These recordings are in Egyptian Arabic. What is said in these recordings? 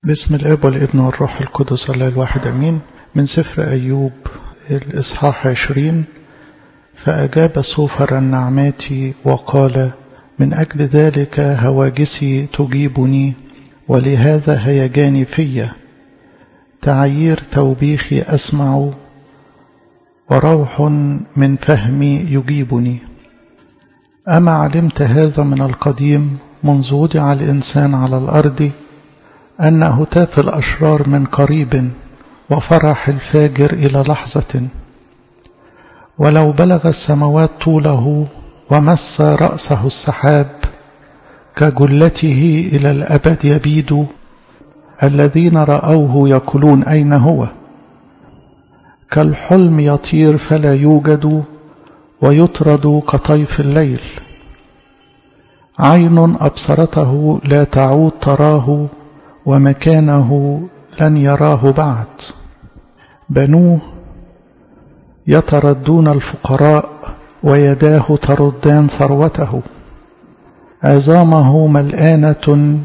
بسم الاب والابن والروح القدس الله الواحد امين من سفر ايوب الاصحاح عشرين فاجاب سوفر النعمات وقال من اجل ذلك هواجسي تجيبني ولهذا هيجاني في تعيير توبيخي اسمع وروح من فهمي يجيبني اما علمت هذا من القديم منذ وضع الانسان على الارض أن هتاف الأشرار من قريب وفرح الفاجر إلى لحظة ولو بلغ السماوات طوله ومس رأسه السحاب كجلته إلى الأبد يبيد الذين رأوه يقولون أين هو كالحلم يطير فلا يوجد ويطرد كطيف الليل عين أبصرته لا تعود تراه ومكانه لن يراه بعد بنوه يتردون الفقراء ويداه تردان ثروته عظامه ملآنة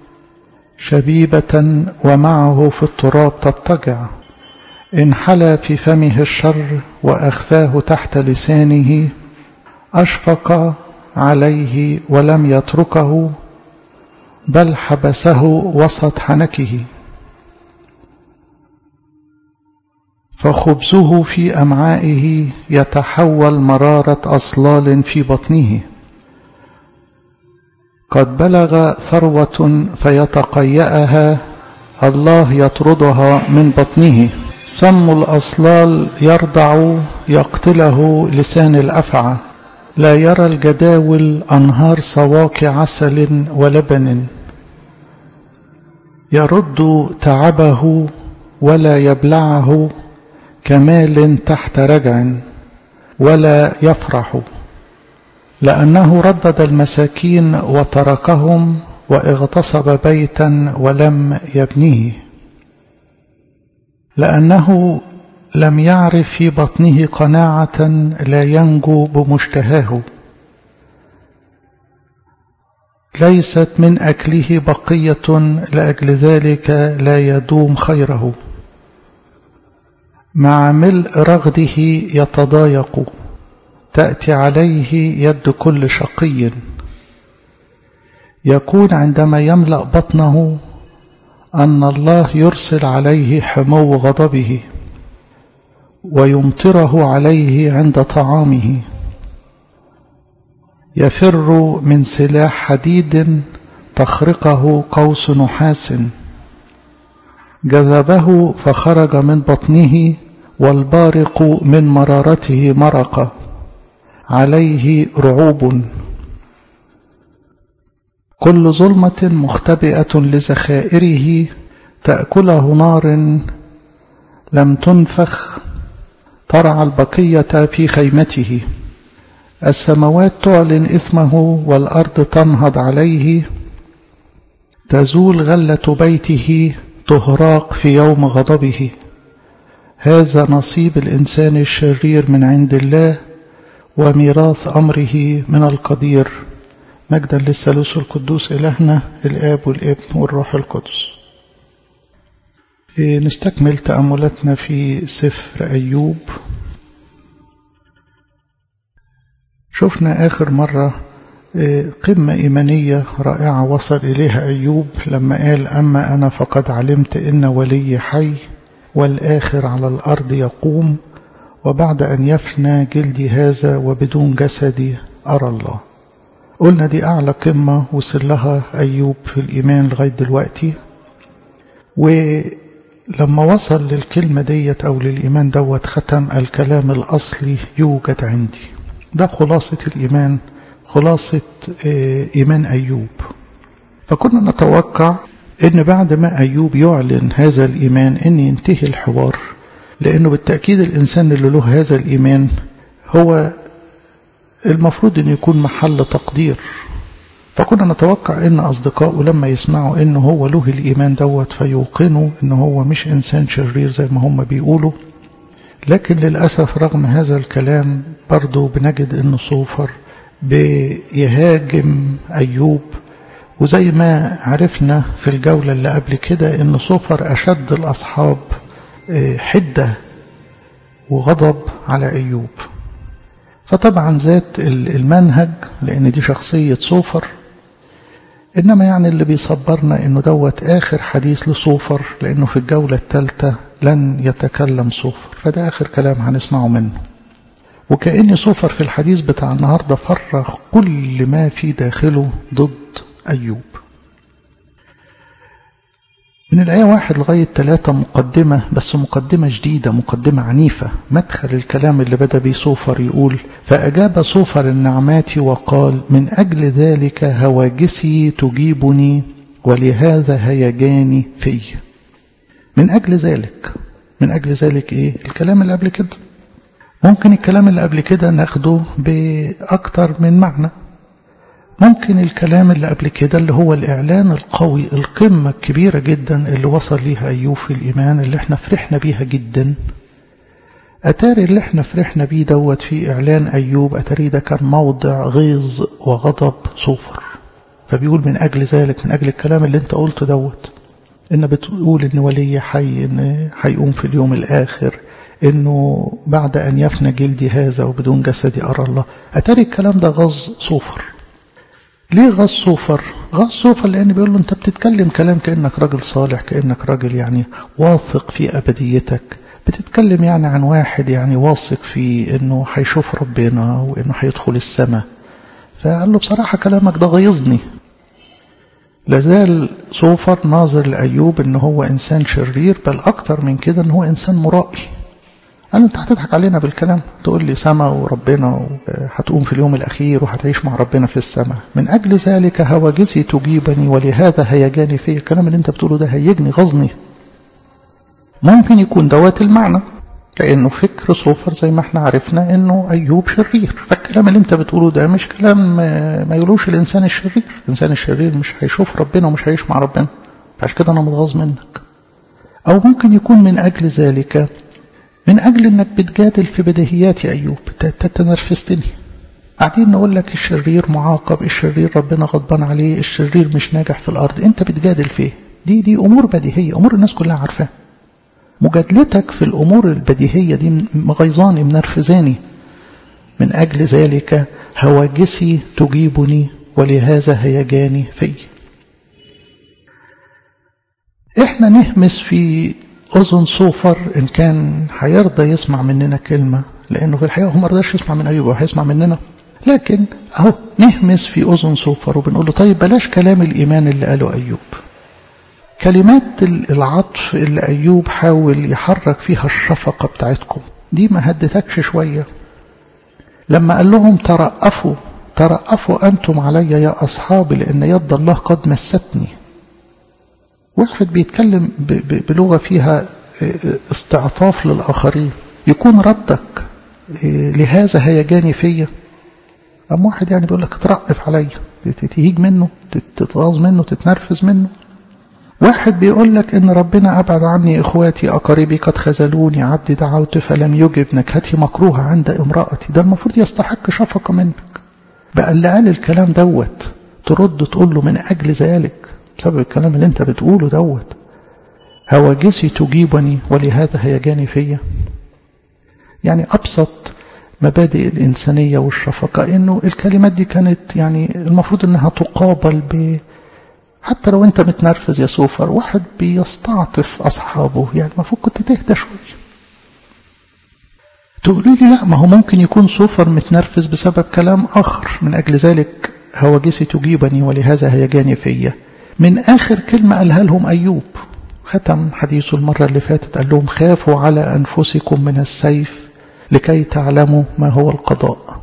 شبيبة ومعه في التراب تضطجع انحلى في فمه الشر وأخفاه تحت لسانه أشفق عليه ولم يتركه بل حبسه وسط حنكه فخبزه في أمعائه يتحول مرارة أصلال في بطنه قد بلغ ثروة فيتقيأها الله يطردها من بطنه سم الأصلال يرضع يقتله لسان الأفعى لا يرى الجداول أنهار سواق عسل ولبن يرد تعبه ولا يبلعه كمال تحت رجع ولا يفرح لأنه ردد المساكين وتركهم واغتصب بيتا ولم يبنيه لأنه لم يعرف في بطنه قناعة لا ينجو بمشتهاه ليست من أكله بقية لأجل ذلك لا يدوم خيره مع ملء رغده يتضايق تأتي عليه يد كل شقي يكون عندما يملأ بطنه أن الله يرسل عليه حمو غضبه ويمطره عليه عند طعامه يفر من سلاح حديد تخرقه قوس نحاس جذبه فخرج من بطنه والبارق من مرارته مرق عليه رعوب كل ظلمة مختبئة لزخائره تأكله نار لم تنفخ ترعى البقية في خيمته السماوات تعلن إثمه والأرض تنهض عليه تزول غلة بيته تهراق في يوم غضبه هذا نصيب الإنسان الشرير من عند الله وميراث أمره من القدير مجدا للثالوث القدوس إلهنا الآب والابن والروح القدس نستكمل تأملاتنا في سفر أيوب شفنا آخر مرة قمة إيمانية رائعة وصل إليها أيوب لما قال أما أنا فقد علمت إن ولي حي والآخر على الأرض يقوم وبعد أن يفنى جلدي هذا وبدون جسدي أرى الله قلنا دي أعلى قمة وصل لها أيوب في الإيمان لغاية دلوقتي ولما وصل للكلمة ديت أو للإيمان دوت ختم الكلام الأصلي يوجد عندي ده خلاصة الإيمان خلاصة إيمان أيوب فكنا نتوقع أن بعد ما أيوب يعلن هذا الإيمان أن ينتهي الحوار لأنه بالتأكيد الإنسان اللي له هذا الإيمان هو المفروض أن يكون محل تقدير فكنا نتوقع أن أصدقائه لما يسمعوا أنه هو له الإيمان دوت فيوقنوا أنه هو مش إنسان شرير زي ما هم بيقولوا لكن للأسف رغم هذا الكلام برضو بنجد أن صوفر بيهاجم أيوب وزي ما عرفنا في الجولة اللي قبل كده ان صوفر اشد الاصحاب حدة وغضب على ايوب فطبعا ذات المنهج لان دي شخصية صوفر انما يعني اللي بيصبرنا انه دوت اخر حديث لصوفر لانه في الجولة الثالثة لن يتكلم صوفر فده اخر كلام هنسمعه منه وكأن صوفر في الحديث بتاع النهاردة فرغ كل ما في داخله ضد أيوب من الآية واحد لغاية ثلاثة مقدمة بس مقدمة جديدة مقدمة عنيفة مدخل الكلام اللي بدأ بيه صوفر يقول فأجاب صوفر النعمات وقال من أجل ذلك هواجسي تجيبني ولهذا هيجاني في من أجل ذلك من أجل ذلك إيه الكلام اللي قبل كده ممكن الكلام اللي قبل كده ناخده بأكتر من معنى ممكن الكلام اللي قبل كده اللي هو الإعلان القوي القمة الكبيرة جدا اللي وصل ليها أيوب في الإيمان اللي احنا فرحنا بيها جدا أتاري اللي احنا فرحنا بيه دوت في إعلان أيوب أتاري ده كان موضع غيظ وغضب صوفر فبيقول من أجل ذلك من أجل الكلام اللي انت قلته دوت إن بتقول إن ولي حي إن هيقوم في اليوم الآخر إنه بعد أن يفنى جلدي هذا وبدون جسدي أرى الله أتاري الكلام ده غز صوفر ليه غز صوفر غز صوفر لأن بيقول له أنت بتتكلم كلام كأنك راجل صالح كأنك راجل يعني واثق في أبديتك بتتكلم يعني عن واحد يعني واثق في أنه هيشوف ربنا وأنه هيدخل السماء فقال له بصراحة كلامك ده غيظني لازال صوفر ناظر لأيوب أنه هو إنسان شرير بل أكتر من كده أنه هو إنسان مرائي قال له انت هتضحك علينا بالكلام تقول لي سما وربنا هتقوم في اليوم الأخير وهتعيش مع ربنا في السماء من أجل ذلك هواجسي تجيبني ولهذا هيجاني فيه الكلام اللي انت بتقوله ده هيجني غزني ممكن يكون دوات المعنى لأنه فكر صوفر زي ما احنا عرفنا انه أيوب شرير فالكلام اللي انت بتقوله ده مش كلام ما يقولوش الإنسان الشرير الإنسان الشرير مش هيشوف ربنا ومش هيعيش مع ربنا عشان كده أنا متغاظ منك أو ممكن يكون من أجل ذلك من أجل أنك بتجادل في بديهيات يا أيوب تنرفزتني قاعدين نقول لك الشرير معاقب الشرير ربنا غضبان عليه الشرير مش ناجح في الأرض أنت بتجادل فيه دي دي أمور بديهية أمور الناس كلها عارفاها مجادلتك في الأمور البديهية دي مغيظاني منرفزاني من أجل ذلك هواجسي تجيبني ولهذا هيجاني في احنا نهمس في أذن صوفر إن كان هيرضى يسمع مننا كلمة لأنه في الحقيقة هو ما رضاش يسمع من أيوب هيسمع مننا لكن أهو نهمس في أذن صوفر وبنقول له طيب بلاش كلام الإيمان اللي قاله أيوب كلمات العطف اللي أيوب حاول يحرك فيها الشفقة بتاعتكم دي ما هدتكش شوية لما قال لهم ترأفوا ترأفوا أنتم علي يا أصحابي لأن يد الله قد مستني واحد بيتكلم بلغة فيها استعطاف للآخرين يكون ردك لهذا هيجاني فيا أم واحد يعني بيقول لك ترقف عليا تهيج منه تتغاظ منه تتنرفز منه واحد بيقول لك ان ربنا ابعد عني اخواتي اقاربي قد خذلوني عبدي دعوت فلم يجب نكهتي مكروهه عند امراتي ده المفروض يستحق شفقه منك بقى اللي قال الكلام دوت ترد تقول له من اجل ذلك بسبب الكلام اللي انت بتقوله دوت هواجسي تجيبني ولهذا هيجاني فيا يعني ابسط مبادئ الإنسانية والشفقة إنه الكلمات دي كانت يعني المفروض إنها تقابل ب حتى لو أنت متنرفز يا سوفر واحد بيستعطف أصحابه يعني المفروض كنت تهدى شوية تقولي لي لا ما هو ممكن يكون سوفر متنرفز بسبب كلام آخر من أجل ذلك هواجسي تجيبني ولهذا هيجاني فيا من آخر كلمة قالها لهم أيوب ختم حديثه المرة اللي فاتت قال لهم خافوا على أنفسكم من السيف لكي تعلموا ما هو القضاء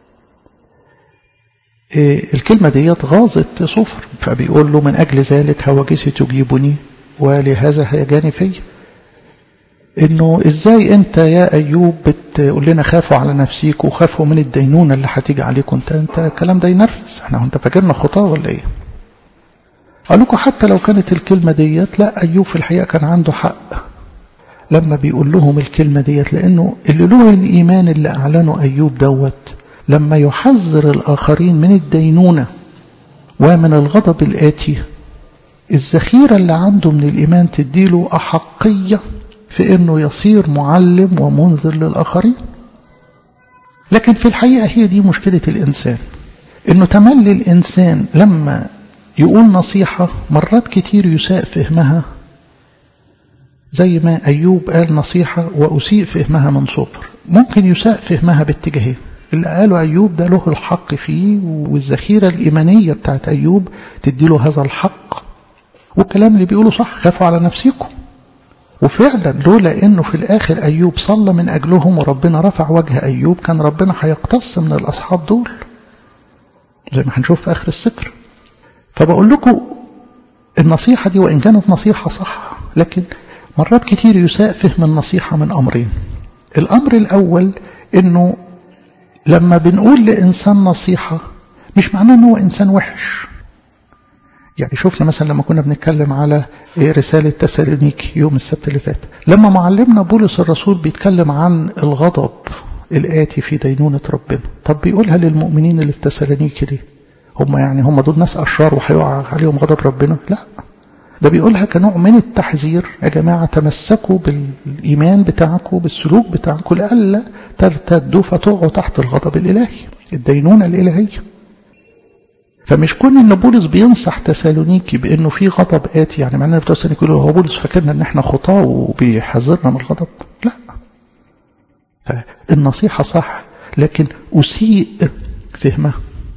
إيه الكلمة دي غاظت صفر فبيقول له من أجل ذلك هواجسي تجيبني ولهذا هيجاني في انه ازاي انت يا ايوب بتقول لنا خافوا على نفسيك وخافوا من الدينونة اللي هتيجي عليكم انت انت الكلام ده ينرفز احنا انت فاكرنا خطاه ولا ايه قال لكم حتى لو كانت الكلمة ديت لا ايوب في الحقيقة كان عنده حق لما بيقول لهم الكلمة ديت لأنه اللي له الإيمان اللي أعلنه أيوب دوت لما يحذر الآخرين من الدينونة ومن الغضب الآتي الذخيرة اللي عنده من الإيمان تديله أحقية في أنه يصير معلم ومنذر للآخرين لكن في الحقيقة هي دي مشكلة الإنسان أنه تملي الإنسان لما يقول نصيحة مرات كتير يساء فهمها زي ما أيوب قال نصيحة وأسيء فهمها من صبر ممكن يساء فهمها باتجاهين اللي قاله أيوب ده له الحق فيه والذخيرة الإيمانية بتاعت أيوب تديله هذا الحق والكلام اللي بيقوله صح خافوا على نفسكم وفعلا لولا انه في الاخر ايوب صلى من اجلهم وربنا رفع وجه ايوب كان ربنا هيقتص من الاصحاب دول زي ما هنشوف في اخر السفر فبقول لكم النصيحة دي وإن كانت نصيحة صح لكن مرات كتير يساء فهم النصيحة من أمرين الأمر الأول إنه لما بنقول لإنسان نصيحة مش معناه إنه هو إنسان وحش يعني شفنا مثلا لما كنا بنتكلم على رسالة تسالونيكي يوم السبت اللي فات لما معلمنا بولس الرسول بيتكلم عن الغضب الآتي في دينونة ربنا طب بيقولها للمؤمنين اللي في تسالونيكي ليه هم يعني هم دول ناس أشرار وهيقع عليهم غضب ربنا لا ده بيقولها كنوع من التحذير يا جماعة تمسكوا بالإيمان بتاعكم بالسلوك بتاعكم لألا ترتدوا فتقعوا تحت الغضب الإلهي الدينونة الإلهية فمش كون ان بولس بينصح تسالونيكي بانه في غضب اتي يعني معناه بتوع تسالونيكي يقولوا هو بولس فاكرنا ان احنا خطاه وبيحذرنا من الغضب لا فالنصيحه صح لكن اسيء فهمها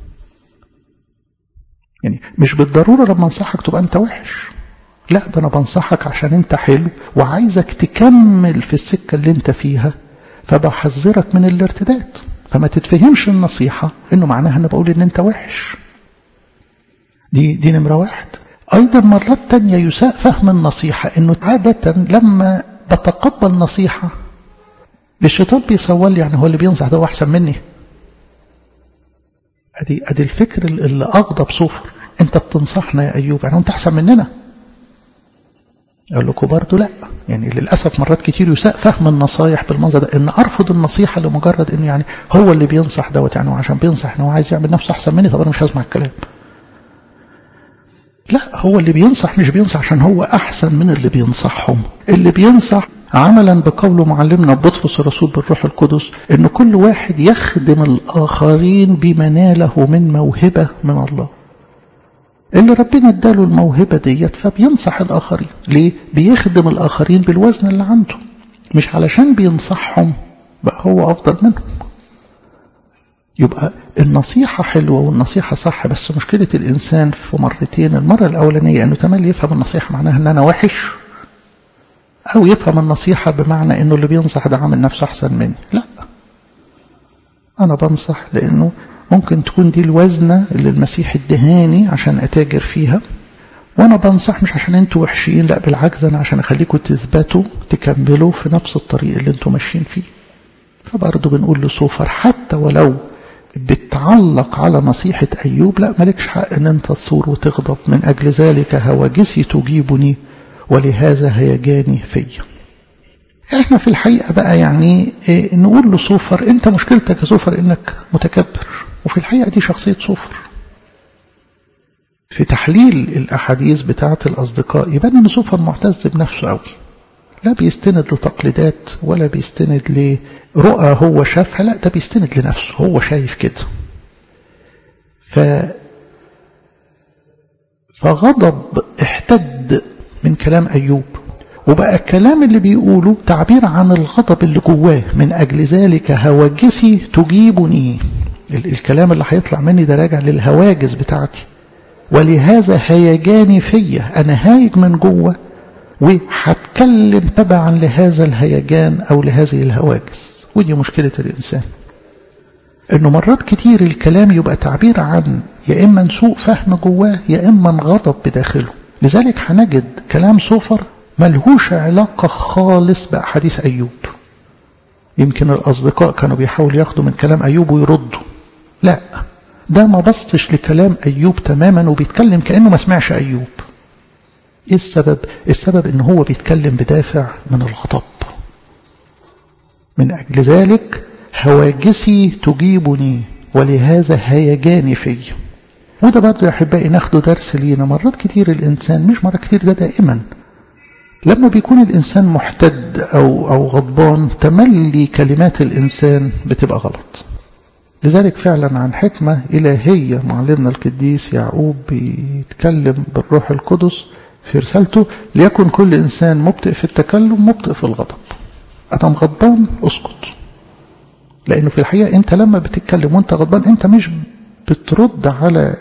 يعني مش بالضروره لما انصحك تبقى انت وحش لا ده انا بنصحك عشان انت حلو وعايزك تكمل في السكه اللي انت فيها فبحذرك من الارتداد فما تتفهمش النصيحه انه معناها ان بقول ان انت وحش دي دي نمرة واحد أيضا مرات تانية يساء فهم النصيحة إنه عادة لما بتقبل نصيحة الشيطان بيصور لي يعني هو اللي بينصح ده أحسن مني أدي أدي الفكر اللي أغضب صفر أنت بتنصحنا يا أيوب يعني أنت أحسن مننا أقول لكم برضه لا يعني للأسف مرات كتير يساء فهم النصايح بالمنظر ده إن أرفض النصيحة لمجرد إنه يعني هو اللي بينصح دوت يعني عشان بينصح إنه عايز يعمل نفسه أحسن مني طب أنا مش هسمع الكلام لا هو اللي بينصح مش بينصح عشان هو أحسن من اللي بينصحهم اللي بينصح عملا بقول معلمنا بطرس الرسول بالروح القدس ان كل واحد يخدم الآخرين بما ناله من موهبة من الله اللي ربنا اداله الموهبة ديت فبينصح الآخرين ليه؟ بيخدم الآخرين بالوزن اللي عنده مش علشان بينصحهم بقى هو أفضل منهم يبقى النصيحة حلوة والنصيحة صح بس مشكلة الإنسان في مرتين المرة الأولانية أنه تملي يفهم النصيحة معناها أن أنا وحش أو يفهم النصيحة بمعنى أنه اللي بينصح ده عامل نفسه أحسن مني لا أنا بنصح لأنه ممكن تكون دي الوزنة اللي المسيح ادهاني عشان أتاجر فيها وأنا بنصح مش عشان أنتوا وحشين لا بالعكس أنا عشان أخليكم تثبتوا تكملوا في نفس الطريق اللي أنتوا ماشيين فيه فبرضه بنقول لصوفر حتى ولو بتعلق على نصيحة أيوب لا مالكش حق أن أنت تصور وتغضب من أجل ذلك هواجسي تجيبني ولهذا هيجاني في احنا في الحقيقة بقى يعني إيه نقول لصوفر انت مشكلتك يا صوفر انك متكبر وفي الحقيقة دي شخصية صوفر في تحليل الأحاديث بتاعة الأصدقاء يبان أن صوفر معتز بنفسه قوي لا بيستند لتقليدات ولا بيستند لرؤى هو شافها لا ده بيستند لنفسه هو شايف كده ف فغضب احتد من كلام أيوب وبقى الكلام اللي بيقوله تعبير عن الغضب اللي جواه من أجل ذلك هواجسي تجيبني الكلام اللي هيطلع مني ده راجع للهواجس بتاعتي ولهذا هيجاني فيا أنا هايج من جوه وهتكلم تبعا لهذا الهيجان أو لهذه الهواجس ودي مشكلة الإنسان إنه مرات كتير الكلام يبقى تعبير عن يا إما سوء فهم جواه يا إما غضب بداخله لذلك هنجد كلام صوفر ملهوش علاقة خالص بأحاديث أيوب يمكن الأصدقاء كانوا بيحاولوا ياخدوا من كلام أيوب ويردوا لا ده ما بصش لكلام أيوب تماما وبيتكلم كأنه ما سمعش أيوب ايه السبب السبب ان هو بيتكلم بدافع من الغضب من اجل ذلك هواجسي تجيبني ولهذا هيجاني في وده برضه يا أحبائي ناخده درس لينا مرات كتير الإنسان مش مرة كتير ده دائما لما بيكون الإنسان محتد أو, أو غضبان تملي كلمات الإنسان بتبقى غلط لذلك فعلا عن حكمة إلهية معلمنا القديس يعقوب بيتكلم بالروح القدس في رسالته ليكن كل إنسان مبطئ في التكلم مبطئ في الغضب أدم غضبان اسكت لأنه في الحقيقة أنت لما بتتكلم وأنت غضبان أنت مش بترد على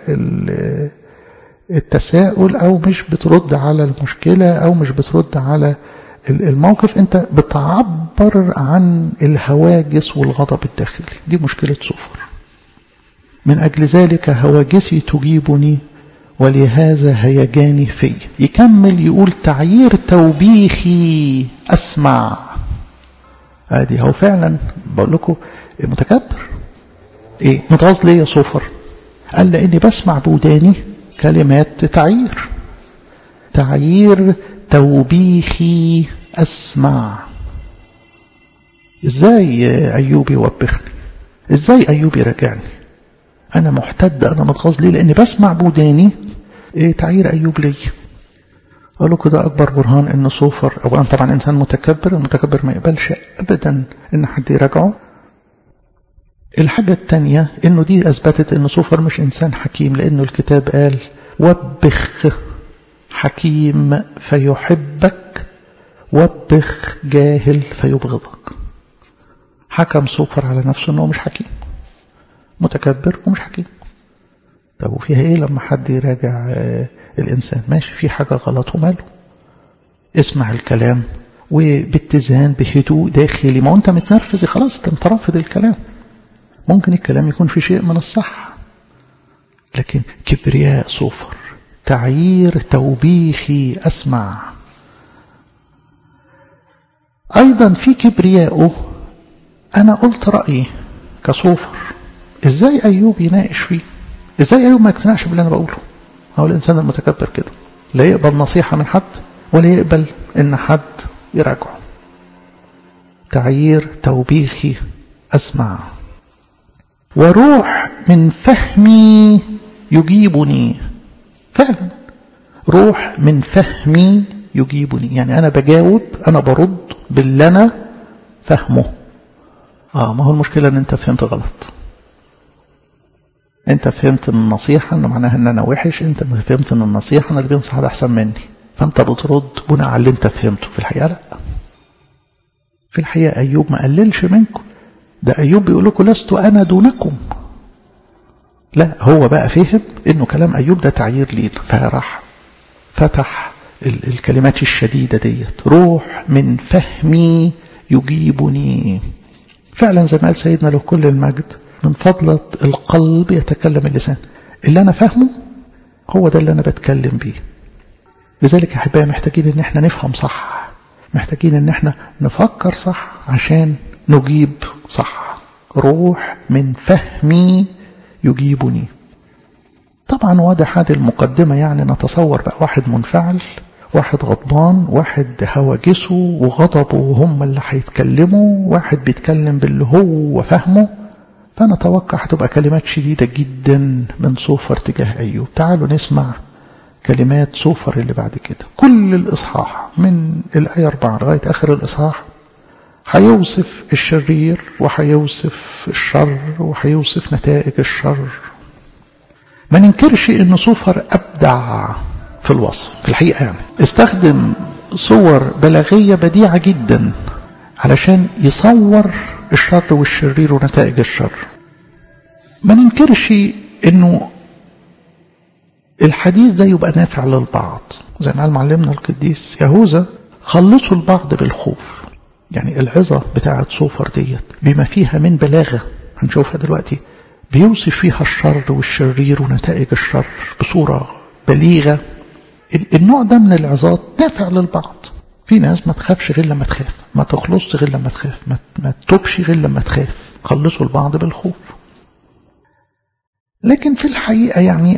التساؤل أو مش بترد على المشكلة أو مش بترد على الموقف أنت بتعبر عن الهواجس والغضب الداخلي دي مشكلة صفر من أجل ذلك هواجسي تجيبني ولهذا هيجاني في يكمل يقول تعيير توبيخي أسمع ادي هو فعلا بقول لكم متكبر ايه متغاظ ليه يا صفر قال لاني بسمع بوداني كلمات تعيير تعيير توبيخي اسمع ازاي ايوب يوبخني ازاي ايوب يراجعني انا محتد انا متغاظ ليه لاني بسمع بوداني ايه تعيير ايوب لي قالوا كده أكبر برهان إن صوفر أولا طبعا إنسان متكبر المتكبر ما يقبلش أبدا إن حد يراجعه الحاجة الثانية إنه دي أثبتت إن صوفر مش إنسان حكيم لأنه الكتاب قال وبخ حكيم فيحبك وبخ جاهل فيبغضك حكم صوفر على نفسه إنه مش حكيم متكبر ومش حكيم طب وفيها إيه لما حد يراجع آه الإنسان ماشي في حاجة غلط وماله اسمع الكلام وباتزان بهدوء داخلي ما انت متنرفز خلاص انت رافض الكلام ممكن الكلام يكون في شيء من الصح لكن كبرياء صفر تعيير توبيخي أسمع أيضا في كبريائه أنا قلت رأيي كصوفر إزاي أيوب يناقش فيه إزاي أيوب ما يقتنعش باللي أنا بقوله هو الإنسان المتكبر كده لا يقبل نصيحة من حد ولا يقبل إن حد يراجعه تعيير توبيخي أسمع وروح من فهمي يجيبني فعلا روح من فهمي يجيبني يعني أنا بجاوب أنا برد باللي أنا فهمه آه ما هو المشكلة أن أنت فهمت غلط انت فهمت ان النصيحة انه معناها ان انا وحش انت فهمت ان النصيحة ان اللي بينصح ده احسن مني فانت بترد بناء على اللي انت فهمته في الحقيقة لا في الحقيقة ايوب ما قللش منكم ده ايوب بيقول لكم لست انا دونكم لا هو بقى فهم انه كلام ايوب ده تعيير لينا فراح فتح الكلمات الشديدة ديت روح من فهمي يجيبني فعلا زي ما قال سيدنا له كل المجد من فضلة القلب يتكلم اللسان اللي أنا فاهمه هو ده اللي أنا بتكلم بيه لذلك أحبائي محتاجين إن احنا نفهم صح محتاجين إن احنا نفكر صح عشان نجيب صح روح من فهمي يجيبني طبعا واضح هذه المقدمة يعني نتصور بقى واحد منفعل واحد غضبان واحد هواجسه وغضبه هم اللي هيتكلموا واحد بيتكلم باللي هو فهمه فأنا أتوقع هتبقى كلمات شديدة جدا من صوفر تجاه أيوب تعالوا نسمع كلمات صوفر اللي بعد كده كل الإصحاح من الآية 4 لغاية آخر الإصحاح هيوصف الشرير وهيوصف الشر وهيوصف نتائج الشر ما ننكرش ان صوفر أبدع في الوصف في الحقيقة يعني استخدم صور بلاغية بديعة جدا علشان يصور الشر والشرير ونتائج الشر ما ننكرش انه الحديث ده يبقى نافع للبعض زي ما قال معلمنا القديس يهوذا خلصوا البعض بالخوف يعني العظة بتاعة صوفر ديت بما فيها من بلاغة هنشوفها دلوقتي بيوصف فيها الشر والشرير ونتائج الشر بصورة بليغة النوع ده من العظات نافع للبعض في ناس ما تخافش غير لما تخاف ما تخلصش غير لما تخاف ما, ما تتوبش غير لما تخاف خلصوا البعض بالخوف لكن في الحقيقة يعني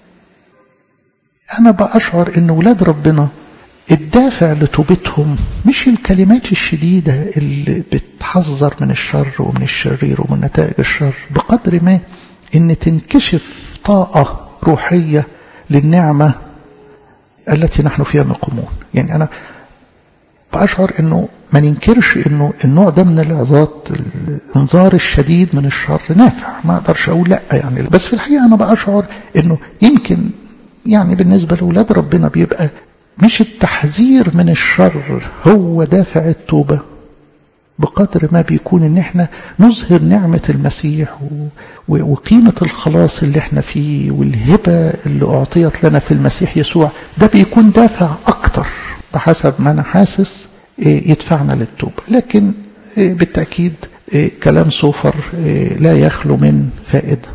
أنا بأشعر إن ولاد ربنا الدافع لتوبتهم مش الكلمات الشديدة اللي بتحذر من الشر ومن الشرير ومن نتائج الشر بقدر ما إن تنكشف طاقة روحية للنعمة التي نحن فيها مقومون يعني أنا بأشعر أنه ما ننكرش أنه النوع ده من العظات الانذار الشديد من الشر نافع ما أقدرش أقول لا يعني بس في الحقيقة أنا بأشعر أنه يمكن يعني بالنسبة لأولاد ربنا بيبقى مش التحذير من الشر هو دافع التوبة بقدر ما بيكون ان احنا نظهر نعمة المسيح وقيمة الخلاص اللي احنا فيه والهبة اللي اعطيت لنا في المسيح يسوع ده بيكون دافع اكتر بحسب ما انا حاسس يدفعنا للتوبة لكن بالتأكيد كلام سوفر لا يخلو من فائدة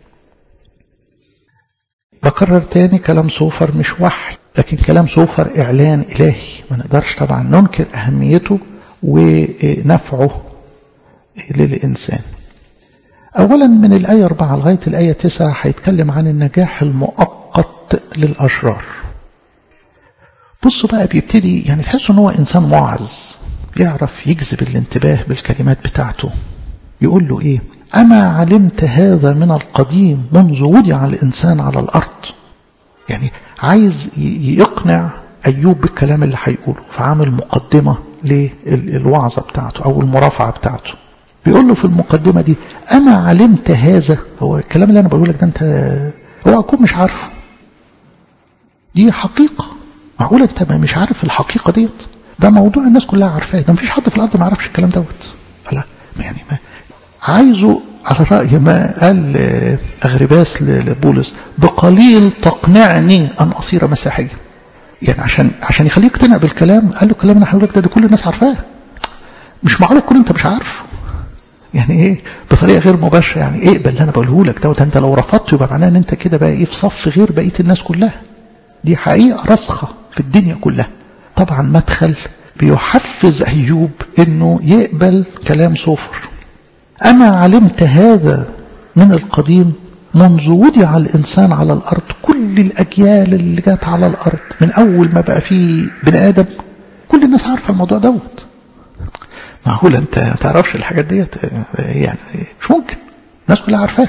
بكرر تاني كلام سوفر مش وحي لكن كلام سوفر إعلان إلهي ما نقدرش طبعا ننكر أهميته ونفعه للإنسان أولا من الآية 4 لغاية الآية 9 هيتكلم عن النجاح المؤقت للأشرار بصوا بقى بيبتدي يعني تحسوا ان هو إنسان واعظ يعرف يجذب الانتباه بالكلمات بتاعته يقول له إيه أما علمت هذا من القديم منذ وضع الإنسان على الأرض يعني عايز يقنع أيوب بالكلام اللي هيقوله فعامل مقدمة للوعظة بتاعته أو المرافعة بتاعته بيقول له في المقدمة دي أما علمت هذا هو الكلام اللي أنا بقوله لك ده أنت هو أكون مش عارفه دي حقيقة معقولة أنت مش عارف الحقيقة ديت ده موضوع الناس كلها عارفاه ده مفيش حد في الأرض ما يعرفش الكلام دوت لا يعني ما عايزه على رأي ما قال أغرباس لبولس بقليل تقنعني أن أصير مسيحيا يعني عشان عشان يخليه يقتنع بالكلام قال له الكلام اللي هقول لك ده, ده كل الناس عارفاه مش معقول تكون انت مش عارفه يعني ايه بطريقه غير مباشره يعني اقبل اللي انا بقوله لك دوت انت لو رفضته يبقى معناه ان انت كده بقى ايه في صف غير بقيه الناس كلها دي حقيقه راسخه في الدنيا كلها طبعا مدخل بيحفز ايوب انه يقبل كلام صوفر اما علمت هذا من القديم منذ وضع الإنسان على الأرض كل الأجيال اللي جات على الأرض من أول ما بقى فيه بني آدم كل الناس عارفة الموضوع دوت معقول أنت ما تعرفش الحاجات ديت يعني مش ممكن الناس كلها عارفاها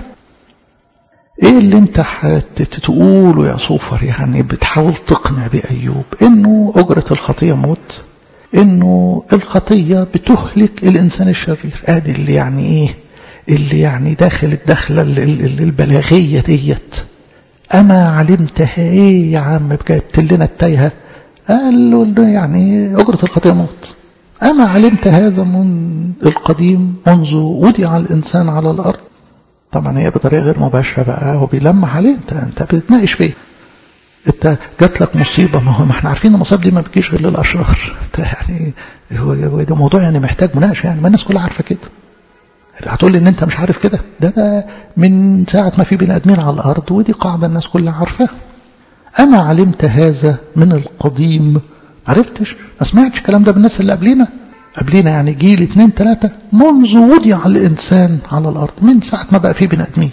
ايه اللي انت تقوله يا صوفر يعني بتحاول تقنع بأيوب انه أجرة الخطية موت انه الخطية بتهلك الإنسان الشرير ادي اللي يعني ايه اللي يعني داخل الدخلة البلاغية ديت أما علمتها إيه يا عم جبت لنا التايهة قال له يعني أجرة الخطية موت أما علمت هذا من القديم منذ وضع الإنسان على الأرض طبعا هي بطريقة غير مباشرة بقى هو بيلمح عليه انت انت بتتناقش فيه انت جات لك مصيبة ما هو ما احنا عارفين المصائب دي ما بتجيش غير للأشرار انت يعني هو ده موضوع يعني محتاج مناقشة يعني ما الناس كلها عارفة كده هتقول لي ان انت مش عارف كده ده ده من ساعة ما في بني ادمين على الارض ودي قاعدة الناس كلها عارفاها اما علمت هذا من القديم عرفتش ما سمعتش الكلام ده بالناس اللي قبلينا قبلينا يعني جيل اتنين تلاتة منذ وضع الانسان على الارض من ساعة ما بقى في بني ادمين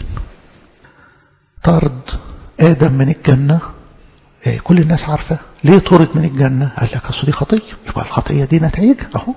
طرد ادم من الجنة إيه كل الناس عارفة ليه طرد من الجنة قال لك اصل دي خطية يبقى الخطية دي نتائجها اهو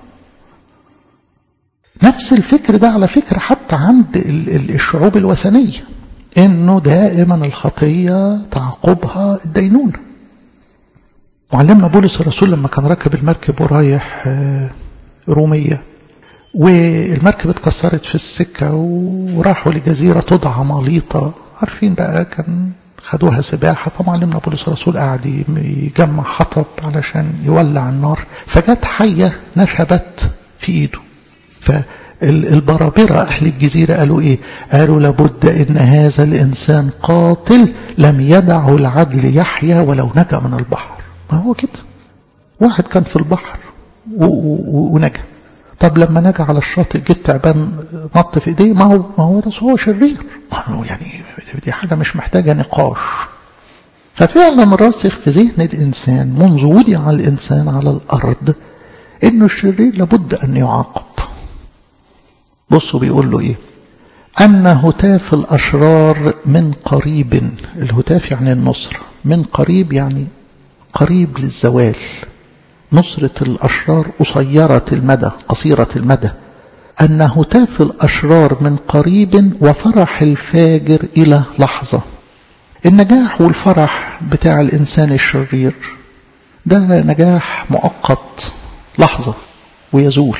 نفس الفكر ده على فكرة حتى عند الشعوب الوثنية انه دائما الخطية تعقبها الدينونة معلمنا بولس الرسول لما كان راكب المركب ورايح رومية والمركب اتكسرت في السكة وراحوا لجزيرة تدعى ماليطة عارفين بقى كان خدوها سباحة فمعلمنا بولس الرسول قاعد يجمع حطب علشان يولع النار فجت حية نشبت في ايده فالبرابرة أهل الجزيرة قالوا إيه قالوا لابد إن هذا الإنسان قاتل لم يدع العدل يحيا ولو نجا من البحر ما هو كده واحد كان في البحر ونجا طب لما نجا على الشاطئ جه تعبان نط في ايديه ما هو ما هو ده هو شرير يعني دي حاجه مش محتاجه نقاش ففعلا راسخ في ذهن الانسان منذ وضع الانسان على الارض انه الشرير لابد ان يعاقب بصوا بيقول له ايه أن هتاف الأشرار من قريب الهتاف يعني النصر من قريب يعني قريب للزوال نصرة الأشرار قصيرة المدى قصيرة المدى أن هتاف الأشرار من قريب وفرح الفاجر إلى لحظة النجاح والفرح بتاع الإنسان الشرير ده نجاح مؤقت لحظة ويزول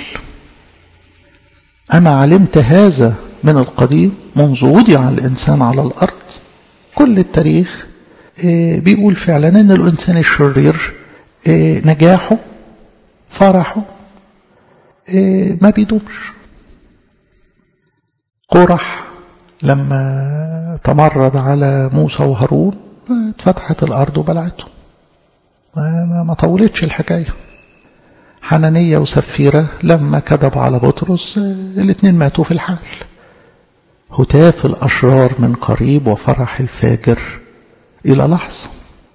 أما علمت هذا من القديم منذ وضع الإنسان على الأرض كل التاريخ بيقول فعلا أن الإنسان الشرير نجاحه فرحه ما بيدومش قرح لما تمرد على موسى وهارون اتفتحت الأرض وبلعته ما, ما طولتش الحكاية حنانية وسفيرة لما كذب على بطرس الاثنين ماتوا في الحال هتاف الأشرار من قريب وفرح الفاجر إلى لحظة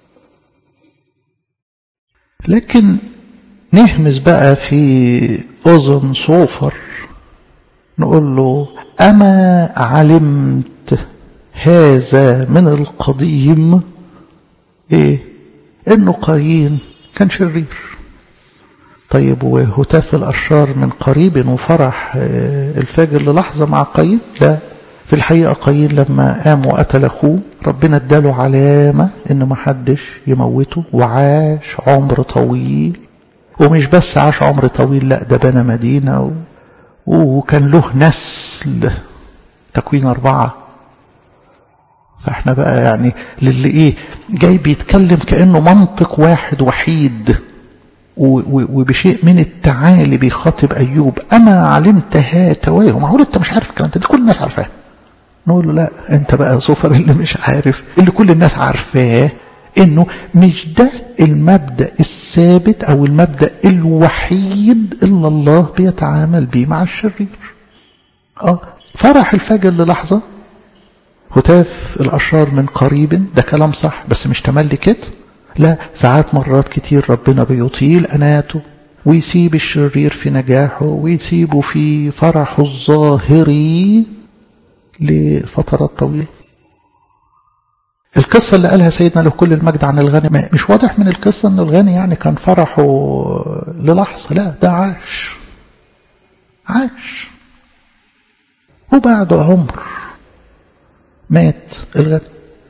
لكن نهمس بقى في أذن صوفر نقول له أما علمت هذا من القديم إيه إنه قايين كان شرير طيب وهتاف الأشرار من قريب وفرح الفاجر للحظة مع قايين لا في الحقيقة قايين لما قام وقتل أخوه ربنا اداله علامة إن ما حدش يموته وعاش عمر طويل ومش بس عاش عمر طويل لا ده بنى مدينة و... وكان له نسل تكوين أربعة فاحنا بقى يعني للي ايه جاي بيتكلم كأنه منطق واحد وحيد وبشيء من التعالي بيخاطب أيوب أما علمت هاتواه معقول أنت مش عارف الكلام ده دي كل الناس عارفاه نقول له لا أنت بقى صفر اللي مش عارف اللي كل الناس عارفاه انه مش ده المبدأ الثابت او المبدأ الوحيد اللي الله بيتعامل بيه مع الشرير اه فرح الفجر للحظة هتاف الاشرار من قريب ده كلام صح بس مش تملي كده لا ساعات مرات كتير ربنا بيطيل اناته ويسيب الشرير في نجاحه ويسيبه في فرحه الظاهري لفترات طويلة القصة اللي قالها سيدنا له كل المجد عن الغني مش واضح من القصة أن الغني يعني كان فرحه للحظة لا ده عاش عاش وبعد عمر مات الغني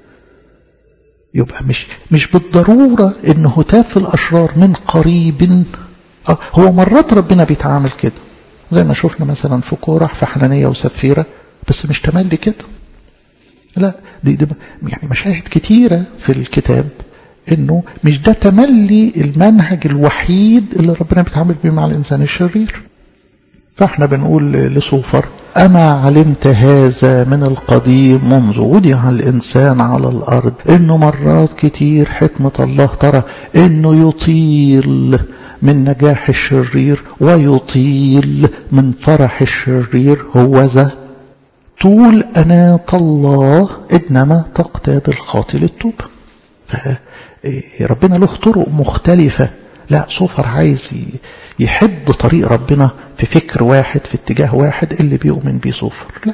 يبقى مش مش بالضرورة ان هتاف الأشرار من قريب آه هو مرات ربنا بيتعامل كده زي ما شفنا مثلا في كورح في حنانية وسفيرة بس مش تملي كده لا دي, دي يعني مشاهد كتيرة في الكتاب انه مش ده تملي المنهج الوحيد اللي ربنا بيتعامل بيه مع الانسان الشرير فاحنا بنقول لصوفر أما علمت هذا من القديم منذ وضع الإنسان على الأرض إنه مرات كتير حكمة الله ترى إنه يطيل من نجاح الشرير ويطيل من فرح الشرير هو ذا طول أناة الله إنما تقتاد الخاطئ للتوبة فربنا له طرق مختلفة لا صوفر عايز يحد طريق ربنا في فكر واحد في اتجاه واحد اللي بيؤمن بيه صوفر لا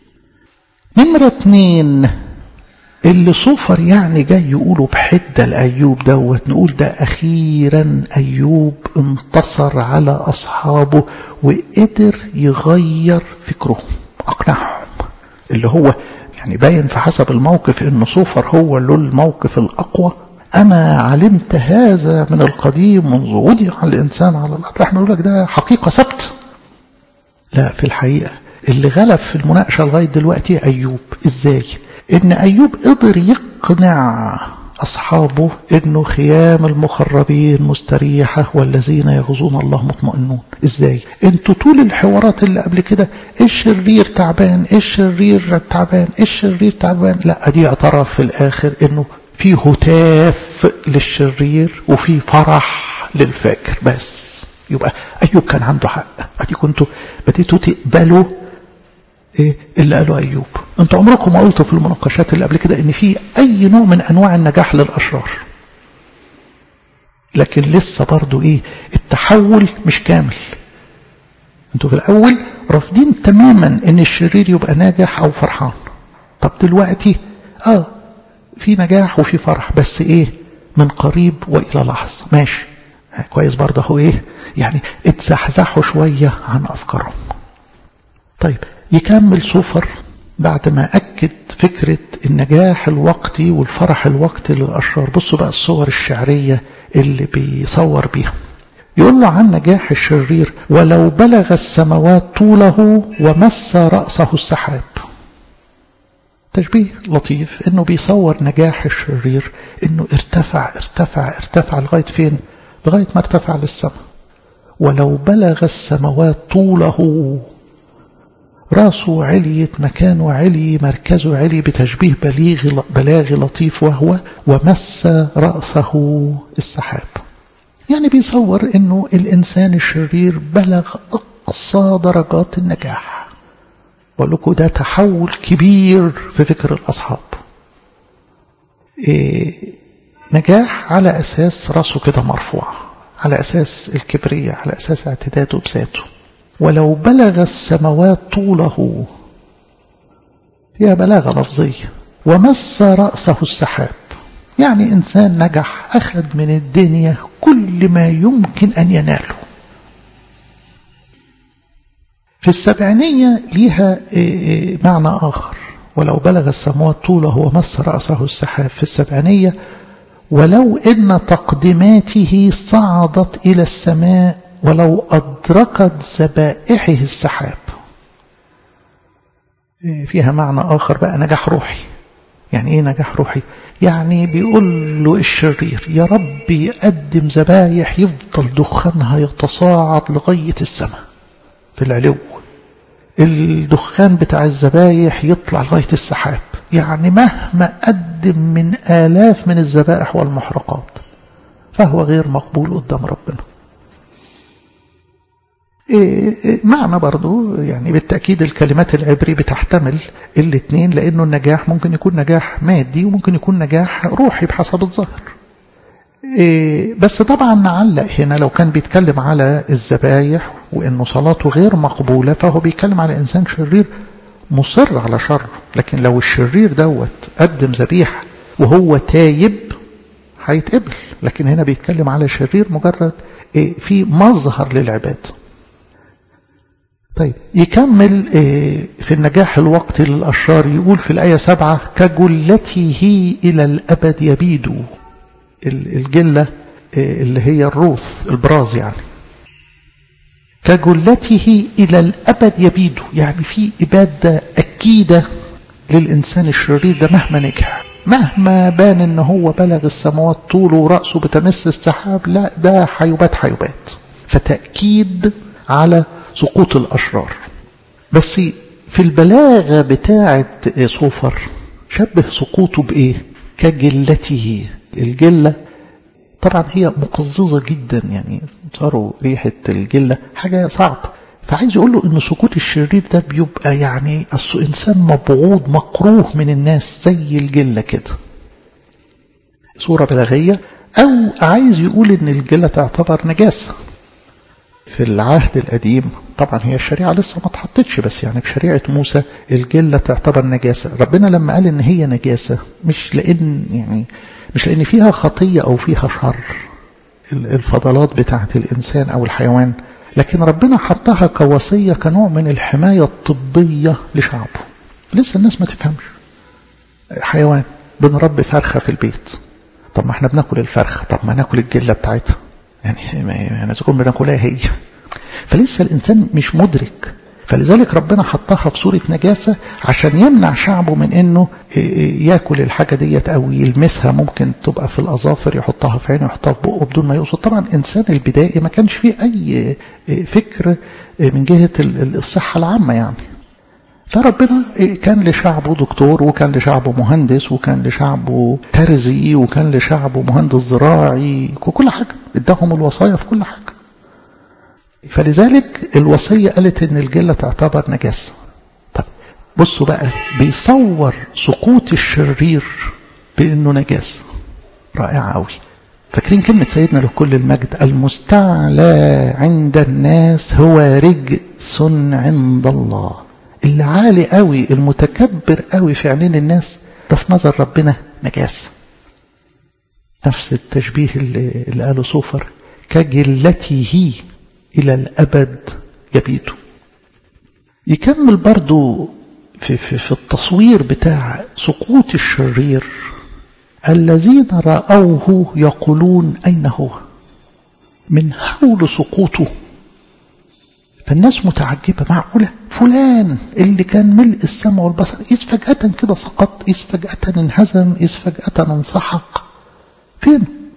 نمرة اتنين اللي صوفر يعني جاي يقوله بحدة لأيوب دوت نقول ده أخيرا أيوب انتصر على أصحابه وقدر يغير فكرهم أقنعهم اللي هو يعني باين في حسب الموقف ان صوفر هو له الموقف الأقوى أما علمت هذا من القديم منذ وضع الإنسان على الأرض احنا نقول لك ده حقيقة ثبت لا في الحقيقة اللي غلب في المناقشة لغاية دلوقتي أيوب إزاي إن أيوب قدر يقنع أصحابه إنه خيام المخربين مستريحة والذين يغزون الله مطمئنون إزاي انتوا طول الحوارات اللي قبل كده الشرير تعبان الشرير تعبان الشرير تعبان لا دي اعترف في الآخر إنه في هتاف للشرير وفي فرح للفاجر بس يبقى أيوب كان عنده حق أدي كنتوا بديتوا تقبلوا إيه اللي قاله أيوب أنتوا عمركم ما قلتوا في المناقشات اللي قبل كده إن في أي نوع من أنواع النجاح للأشرار لكن لسه برضو إيه التحول مش كامل أنتوا في الأول رافضين تماما إن الشرير يبقى ناجح أو فرحان طب دلوقتي آه في نجاح وفي فرح بس ايه من قريب والى لحظة ماشي كويس برضه هو ايه يعني اتزحزحوا شوية عن افكارهم طيب يكمل سفر بعد ما أكد فكرة النجاح الوقتي والفرح الوقتي للأشرار بصوا بقى الصور الشعرية اللي بيصور بيها يقول له عن نجاح الشرير ولو بلغ السماوات طوله ومس رأسه السحاب تشبيه لطيف انه بيصور نجاح الشرير انه ارتفع ارتفع ارتفع لغاية فين لغاية ما ارتفع للسماء ولو بلغ السماوات طوله راسه عليت مكانه علي مركزه علي بتشبيه بليغ بلاغ لطيف وهو ومس رأسه السحاب يعني بيصور انه الانسان الشرير بلغ اقصى درجات النجاح بقول لكم ده تحول كبير في فكر الاصحاب إيه نجاح على اساس راسه كده مرفوع على اساس الكبرية على اساس اعتداده بذاته ولو بلغ السماوات طوله فيها بلاغة لفظية ومس رأسه السحاب يعني إنسان نجح أخذ من الدنيا كل ما يمكن أن يناله في السبعينية ليها معنى آخر ولو بلغ السماوات طوله ومس رأسه السحاب في السبعينية ولو إن تقدماته صعدت إلى السماء ولو أدركت ذبائحه السحاب فيها معنى آخر بقى نجاح روحي يعني إيه نجاح روحي يعني بيقول له الشرير يا رب يقدم ذبايح يفضل دخانها يتصاعد لغاية السماء في العلو الدخان بتاع الذبايح يطلع لغاية السحاب يعني مهما قدم من آلاف من الذبائح والمحرقات فهو غير مقبول قدام ربنا معنى برضو يعني بالتأكيد الكلمات العبري بتحتمل الاثنين لأنه النجاح ممكن يكون نجاح مادي وممكن يكون نجاح روحي بحسب الظاهر بس طبعا نعلق هنا لو كان بيتكلم على الذبايح وانه صلاته غير مقبولة فهو بيتكلم على انسان شرير مصر على شره لكن لو الشرير دوت قدم ذبيحة وهو تايب هيتقبل لكن هنا بيتكلم على شرير مجرد في مظهر للعباده طيب يكمل في النجاح الوقتي للأشرار يقول في الآية سبعة كجلته إلى الأبد يبيد الجلة اللي هي الروث البراز يعني كجلته إلى الأبد يبيد يعني في إبادة أكيدة للإنسان الشرير ده مهما نجح مهما بان ان هو بلغ السماوات طوله ورأسه بتمس السحاب لا ده حيبات حيبات فتأكيد على سقوط الأشرار بس في البلاغة بتاعة صوفر شبه سقوطه بإيه كجلته الجلة طبعا هي مقززة جدا يعني صاروا ريحة الجلة حاجة صعبة فعايز يقول له ان سقوط الشرير ده بيبقى يعني اصل انسان مبغوض مكروه من الناس زي الجلة كده صورة بلاغية او عايز يقول ان الجلة تعتبر نجاسة في العهد القديم طبعا هي الشريعة لسه ما اتحطتش بس يعني في شريعة موسى الجلة تعتبر نجاسة ربنا لما قال ان هي نجاسة مش لان يعني مش لان فيها خطية او فيها شر الفضلات بتاعة الانسان او الحيوان لكن ربنا حطها كوصية كنوع من الحماية الطبية لشعبه لسه الناس ما تفهمش حيوان بنربي فرخة في البيت طب ما احنا بناكل الفرخة طب ما ناكل الجلة بتاعتها يعني يعني تكون بناكلها هي فلسه الإنسان مش مدرك فلذلك ربنا حطها في صورة نجاسة عشان يمنع شعبه من انه ياكل الحاجة ديت او يلمسها ممكن تبقى في الاظافر يحطها في عينه يحطها في بقه بدون ما يقصد طبعا الانسان البدائي ما كانش فيه اي فكر من جهة الصحة العامة يعني فربنا كان لشعبه دكتور وكان لشعبه مهندس وكان لشعبه ترزي وكان لشعبه مهندس زراعي وكل حاجة اداهم الوصايا في كل حاجة فلذلك الوصية قالت ان الجلة تعتبر نجاسة طب بصوا بقى بيصور سقوط الشرير بانه نجاسة رائعة قوي فاكرين كلمة سيدنا لكل المجد المستعلى عند الناس هو رجس عند الله اللي عالي قوي المتكبر قوي في عينين الناس ده في نظر ربنا نجاسة نفس التشبيه اللي, اللي قاله صوفر كجلته إلى الأبد يبيت يكمل برضو في, في, في التصوير بتاع سقوط الشرير الذين رأوه يقولون أين هو من حول سقوطه فالناس متعجبة معقولة فلان اللي كان ملء السماء والبصر إذ فجأة كده سقط إذ فجأة انهزم إذ فجأة انسحق فين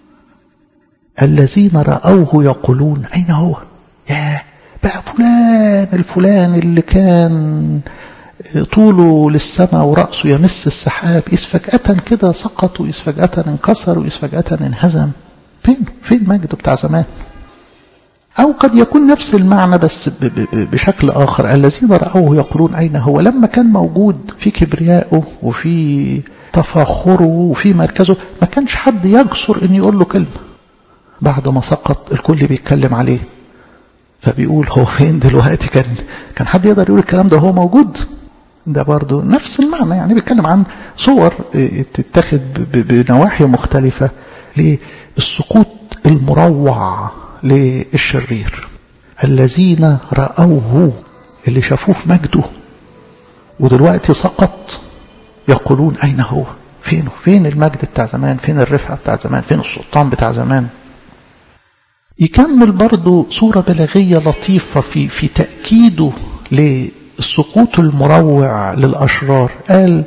الذين رأوه يقولون أين هو يا بقى فلان الفلان اللي كان طوله للسماء ورأسه يمس السحاب إذ فجأة كده سقط وإذ فجأة انكسر وإذ فجأة انهزم فين فين مجده بتاع زمان أو قد يكون نفس المعنى بس بشكل آخر الذين رأوه يقولون أين هو لما كان موجود في كبريائه وفي تفاخره وفي مركزه ما كانش حد يجسر أن يقول له كلمة بعد ما سقط الكل بيتكلم عليه فبيقول هو فين دلوقتي كان كان حد يقدر يقول الكلام ده هو موجود ده برضو نفس المعنى يعني بيتكلم عن صور تتخذ بنواحي مختلفة للسقوط المروع للشرير الذين رأوه اللي شافوه في مجده ودلوقتي سقط يقولون أين هو فينه فين المجد بتاع زمان فين الرفعة بتاع زمان فين السلطان بتاع زمان يكمل برضو صورة بلاغية لطيفة في, في تأكيده للسقوط المروع للأشرار قال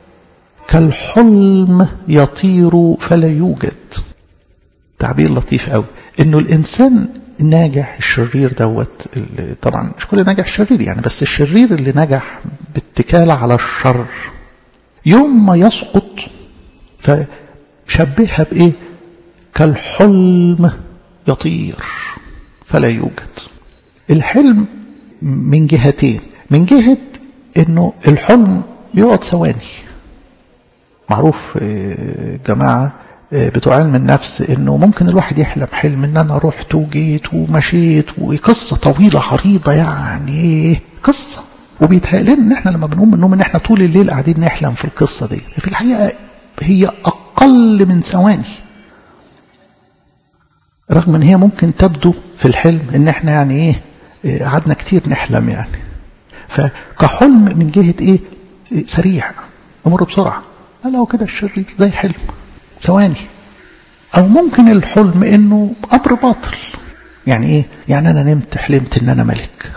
كالحلم يطير فلا يوجد تعبير لطيف قوي انه الانسان الناجح الشرير دوت طبعا مش كل ناجح شرير يعني بس الشرير اللي نجح باتكال على الشر يوم ما يسقط فشبهها بايه كالحلم يطير فلا يوجد الحلم من جهتين من جهة انه الحلم بيقعد ثواني معروف جماعة بتوع علم النفس انه ممكن الواحد يحلم حلم ان انا رحت وجيت ومشيت وقصة طويلة عريضة يعني قصة وبيتهيأ لنا ان احنا لما بنقوم من النوم ان احنا طول الليل قاعدين نحلم في القصة دي في الحقيقة هي اقل من ثواني رغم ان هي ممكن تبدو في الحلم ان احنا يعني ايه قعدنا كتير نحلم يعني فكحلم من جهة ايه سريع امر بسرعة لا هو كده الشرير زي حلم ثواني او ممكن الحلم انه امر باطل يعني ايه يعني انا نمت حلمت ان انا ملك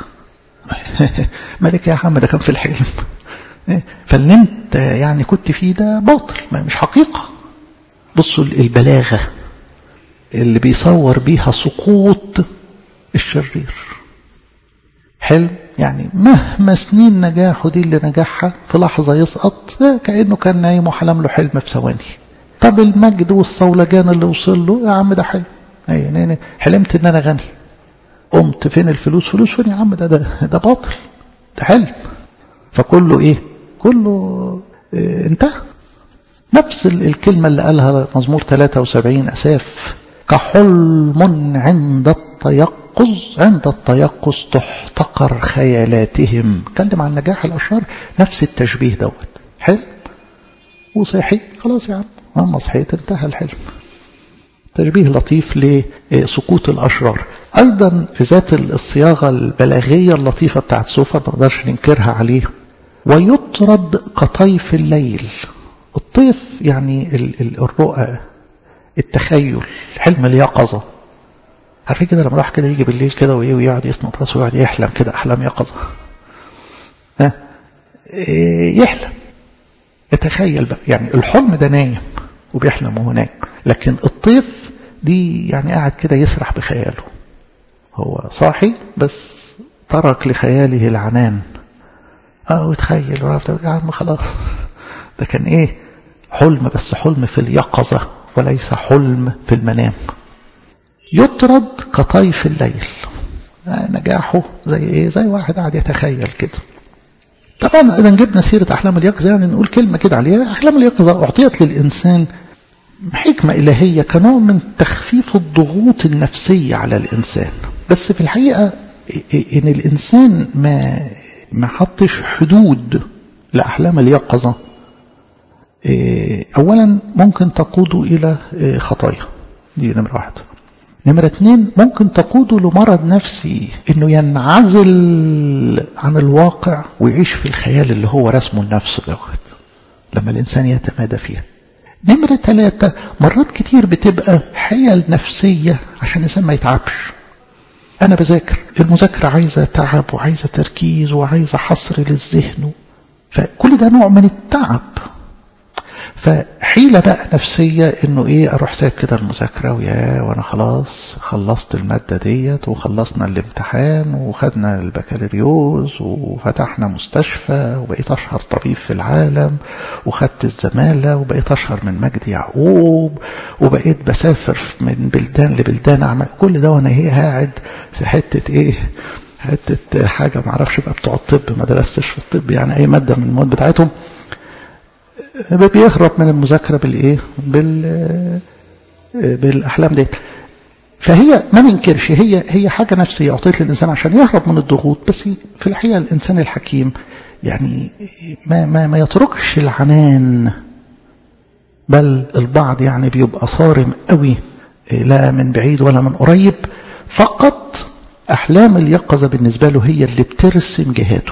ملك يا عم ده كان في الحلم فاللي انت يعني كنت فيه ده باطل مش حقيقة بصوا البلاغة اللي بيصور بيها سقوط الشرير حلم يعني مهما سنين نجاحه دي اللي نجحها في لحظة يسقط كأنه كان نايم وحلم له حلم في ثواني طب المجد والصولجان اللي وصل له يا عم ده حلم يعني حلمت ان انا غني قمت فين الفلوس فلوس فين يا عم ده ده, ده باطل ده حلم فكله ايه كله إيه انتهى نفس الكلمة اللي قالها مزمور 73 أساف كحلم عند التيقظ عند التيقظ تحتقر خيالاتهم كلم عن نجاح الأشرار نفس التشبيه دوت حلم وصحي خلاص يا عم أما صحيت انتهى الحلم تشبيه لطيف لسقوط الأشرار أيضا في ذات الصياغة البلاغية اللطيفة بتاعت سوفر ما نقدرش ننكرها عليه ويطرد كطيف الليل الطيف يعني الرؤى التخيل حلم اليقظة عارفين كده لما راح كده يجي بالليل كده ويقعد يسند راسه ويقعد يحلم كده أحلام يقظة ها يحلم يتخيل بقى يعني الحلم ده نايم وبيحلم وهو نايم لكن الطيف دي يعني قاعد كده يسرح بخياله هو صاحي بس ترك لخياله العنان اه وتخيل يا عم خلاص ده كان ايه حلم بس حلم في اليقظة وليس حلم في المنام يطرد كطيف الليل نجاحه زي ايه زي واحد قاعد يتخيل كده طبعا اذا جبنا سيرة احلام اليقظة يعني نقول كلمة كده عليها احلام اليقظة اعطيت للانسان حكمة إلهية كنوع من تخفيف الضغوط النفسية على الإنسان بس في الحقيقة إن الإنسان ما ما حطش حدود لأحلام اليقظة أولا ممكن تقود إلى خطايا دي نمرة واحد نمرة اتنين ممكن تقوده لمرض نفسي انه ينعزل عن الواقع ويعيش في الخيال اللي هو رسمه لنفسه دوت لما الانسان يتمادى فيها نمرة ثلاثة مرات كتير بتبقى حيل نفسية عشان الإنسان ما يتعبش أنا بذاكر المذاكرة عايزة تعب وعايزة تركيز وعايزة حصر للذهن فكل ده نوع من التعب فحيلة بقى نفسية انه ايه اروح سايب كده المذاكرة ويا وانا خلاص خلصت المادة ديت وخلصنا الامتحان وخدنا البكالوريوس وفتحنا مستشفى وبقيت اشهر طبيب في العالم وخدت الزمالة وبقيت اشهر من مجدي يعقوب وبقيت بسافر من بلدان لبلدان اعمل كل ده وانا ايه قاعد في حتة ايه حتة حاجة معرفش بقى بتوع الطب ما درستش في الطب يعني اي مادة من المواد بتاعتهم بيهرب من المذاكرة بالإيه بال بالأحلام دي فهي ما ننكرش هي هي حاجة نفسية أعطيت للإنسان عشان يهرب من الضغوط بس في الحقيقة الإنسان الحكيم يعني ما ما ما يتركش العنان بل البعض يعني بيبقى صارم قوي لا من بعيد ولا من قريب فقط أحلام اليقظة بالنسبة له هي اللي بترسم جهاته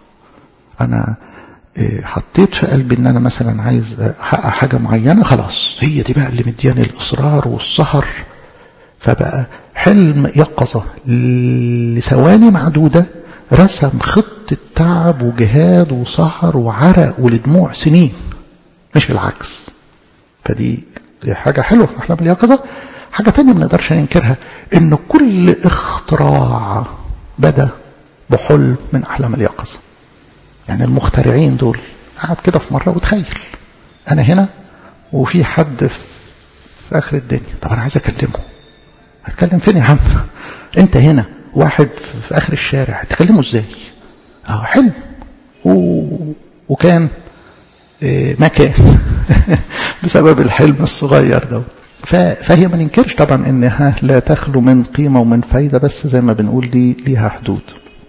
أنا حطيت في قلبي ان انا مثلا عايز احقق حاجه معينه خلاص هي دي بقى اللي مدياني الاصرار والسهر فبقى حلم يقظه لثواني معدوده رسم خطه تعب وجهاد وسهر وعرق ولدموع سنين مش العكس فدي حاجه حلوه في احلام اليقظه حاجه تانية ما نقدرش ننكرها ان كل اختراع بدا بحلم من احلام اليقظه يعني المخترعين دول قعد كده في مرة وتخيل أنا هنا وفي حد في آخر الدنيا طب أنا عايز أكلمه هتكلم فين يا عم أنت هنا واحد في آخر الشارع هتكلمه إزاي أه حلم و... وكان إيه ما كان بسبب الحلم الصغير ده فهي ما ننكرش طبعا انها لا تخلو من قيمه ومن فايده بس زي ما بنقول دي ليها حدود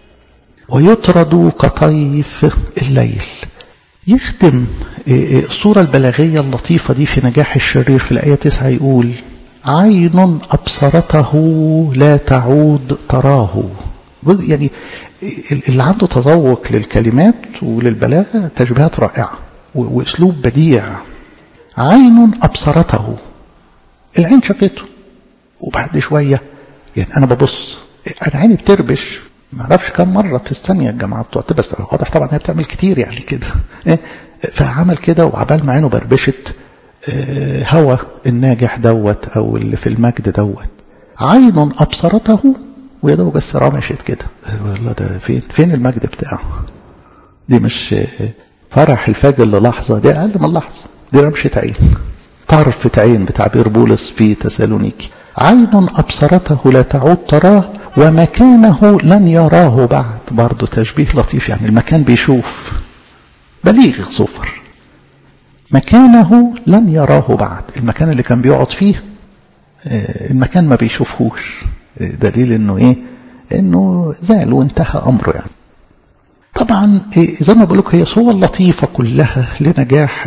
ويطرد كطيف الليل يختم الصورة البلاغية اللطيفة دي في نجاح الشرير في الآية 9 يقول عين أبصرته لا تعود تراه يعني اللي عنده تذوق للكلمات وللبلاغة تشبيهات رائعة وأسلوب بديع عين أبصرته العين شافته وبعد شوية يعني أنا ببص أنا عيني بتربش ما اعرفش كم مره في الثانيه الجماعه بتوع بس واضح طبعا هي بتعمل كتير يعني كده إيه؟ فعمل كده وعبال ما عينه بربشت إيه هوى الناجح دوت او اللي في المجد دوت عين ابصرته ويا دوب بس رمشت كده والله ده فين فين المجد بتاعه دي مش فرح الفجر للحظه دي اقل من لحظه دي رمشه عين طرفة عين بتعبير بولس في تسالونيكي عين أبصرته لا تعود تراه ومكانه لن يراه بعد برضه تشبيه لطيف يعني المكان بيشوف بليغ صفر مكانه لن يراه بعد المكان اللي كان بيقعد فيه المكان ما بيشوفهوش دليل انه ايه انه زال وانتهى امره يعني طبعا زي ما بقول لك هي صور لطيفة كلها لنجاح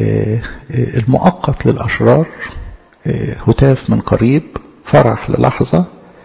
المؤقت للأشرار هتاف من قريب فرح للحظة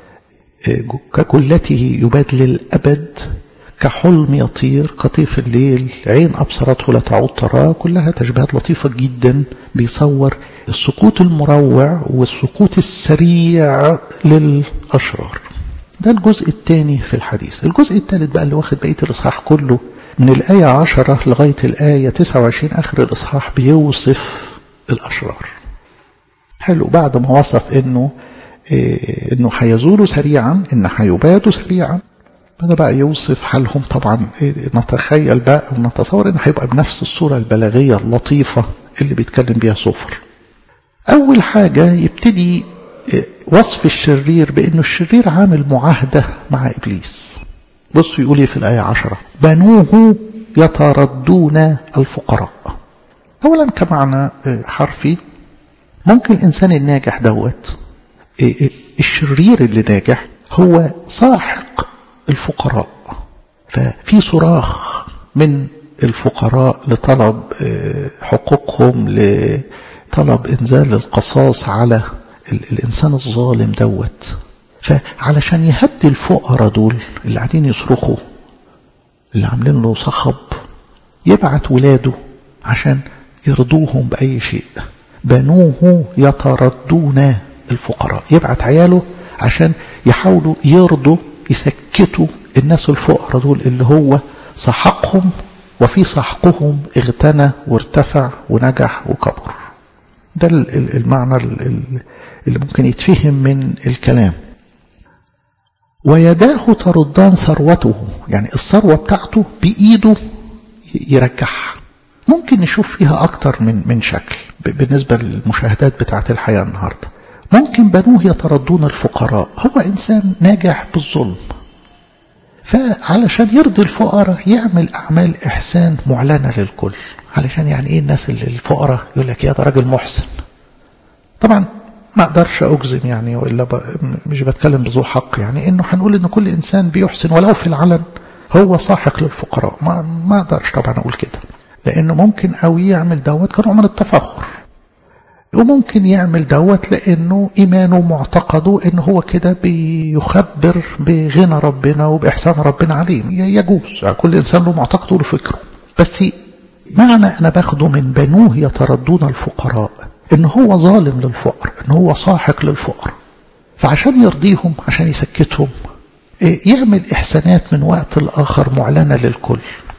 ككلته يباد للأبد كحلم يطير قطيف الليل عين أبصرته لا تعود تراه كلها تشبيهات لطيفة جدا بيصور السقوط المروع والسقوط السريع للأشرار ده الجزء الثاني في الحديث الجزء الثالث بقى اللي واخد بقية الإصحاح كله من الآية عشرة لغاية الآية 29 آخر الإصحاح بيوصف الأشرار حلو بعد ما وصف انه إيه انه هيزولوا سريعا ان هيبادوا سريعا بدأ بقى يوصف حالهم طبعا إيه نتخيل بقى ونتصور ان هيبقى بنفس الصورة البلاغية اللطيفة اللي بيتكلم بيها صفر اول حاجة يبتدي إيه وصف الشرير بانه الشرير عامل معاهدة مع ابليس بصوا يقول ايه في الاية عشرة بنوه يتردون الفقراء اولا كمعنى حرفي ممكن الإنسان الناجح دوت الشرير اللي ناجح هو ساحق الفقراء ففي صراخ من الفقراء لطلب حقوقهم لطلب إنزال القصاص على الإنسان الظالم دوت فعلشان يهدي الفقراء دول اللي قاعدين يصرخوا اللي عاملين له صخب يبعت ولاده عشان يرضوهم بأي شيء بنوه يتردون الفقراء يبعت عياله عشان يحاولوا يرضوا يسكتوا الناس الفقراء دول اللي هو سحقهم وفي سحقهم اغتنى وارتفع ونجح وكبر ده المعنى اللي ممكن يتفهم من الكلام ويداه تردان ثروته يعني الثروة بتاعته بإيده يرجعها ممكن نشوف فيها أكتر من من شكل بالنسبة للمشاهدات بتاعة الحياة النهاردة ممكن بنوه يتردون الفقراء هو إنسان ناجح بالظلم فعلشان يرضي الفقراء يعمل أعمال إحسان معلنة للكل علشان يعني إيه الناس اللي الفقراء يقول لك يا ده راجل محسن طبعا ما اقدرش اجزم يعني والا ب... مش بتكلم بذو حق يعني انه هنقول ان كل انسان بيحسن ولو في العلن هو ساحق للفقراء ما ما اقدرش طبعا اقول كده لانه ممكن قوي يعمل دوت كنوع من التفاخر وممكن يعمل دوت لانه ايمانه معتقده ان هو كده بيخبر بغنى ربنا وباحسان ربنا عليه يجوز يعني كل انسان له معتقده وله فكره بس معنى انا باخده من بنوه يتردون الفقراء ان هو ظالم للفقر ان هو ساحق للفقر فعشان يرضيهم عشان يسكتهم يعمل احسانات من وقت الاخر معلنة للكل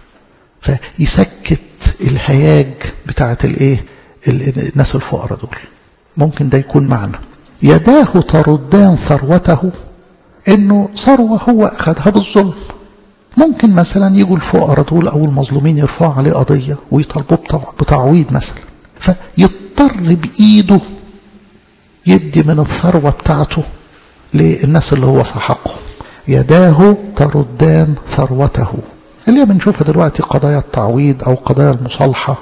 فيسكت الهياج بتاعت الايه الناس الفقراء دول ممكن ده يكون معنى يداه تردان ثروته انه ثروة هو اخذها بالظلم ممكن مثلا يجوا الفقراء دول او المظلومين يرفعوا عليه قضية ويطالبوا بتعويض مثلا فيضطر بإيده يدي من الثروة بتاعته للناس اللي هو سحقهم يداه تردان ثروته اللي بنشوفها دلوقتي قضايا التعويض أو قضايا المصالحة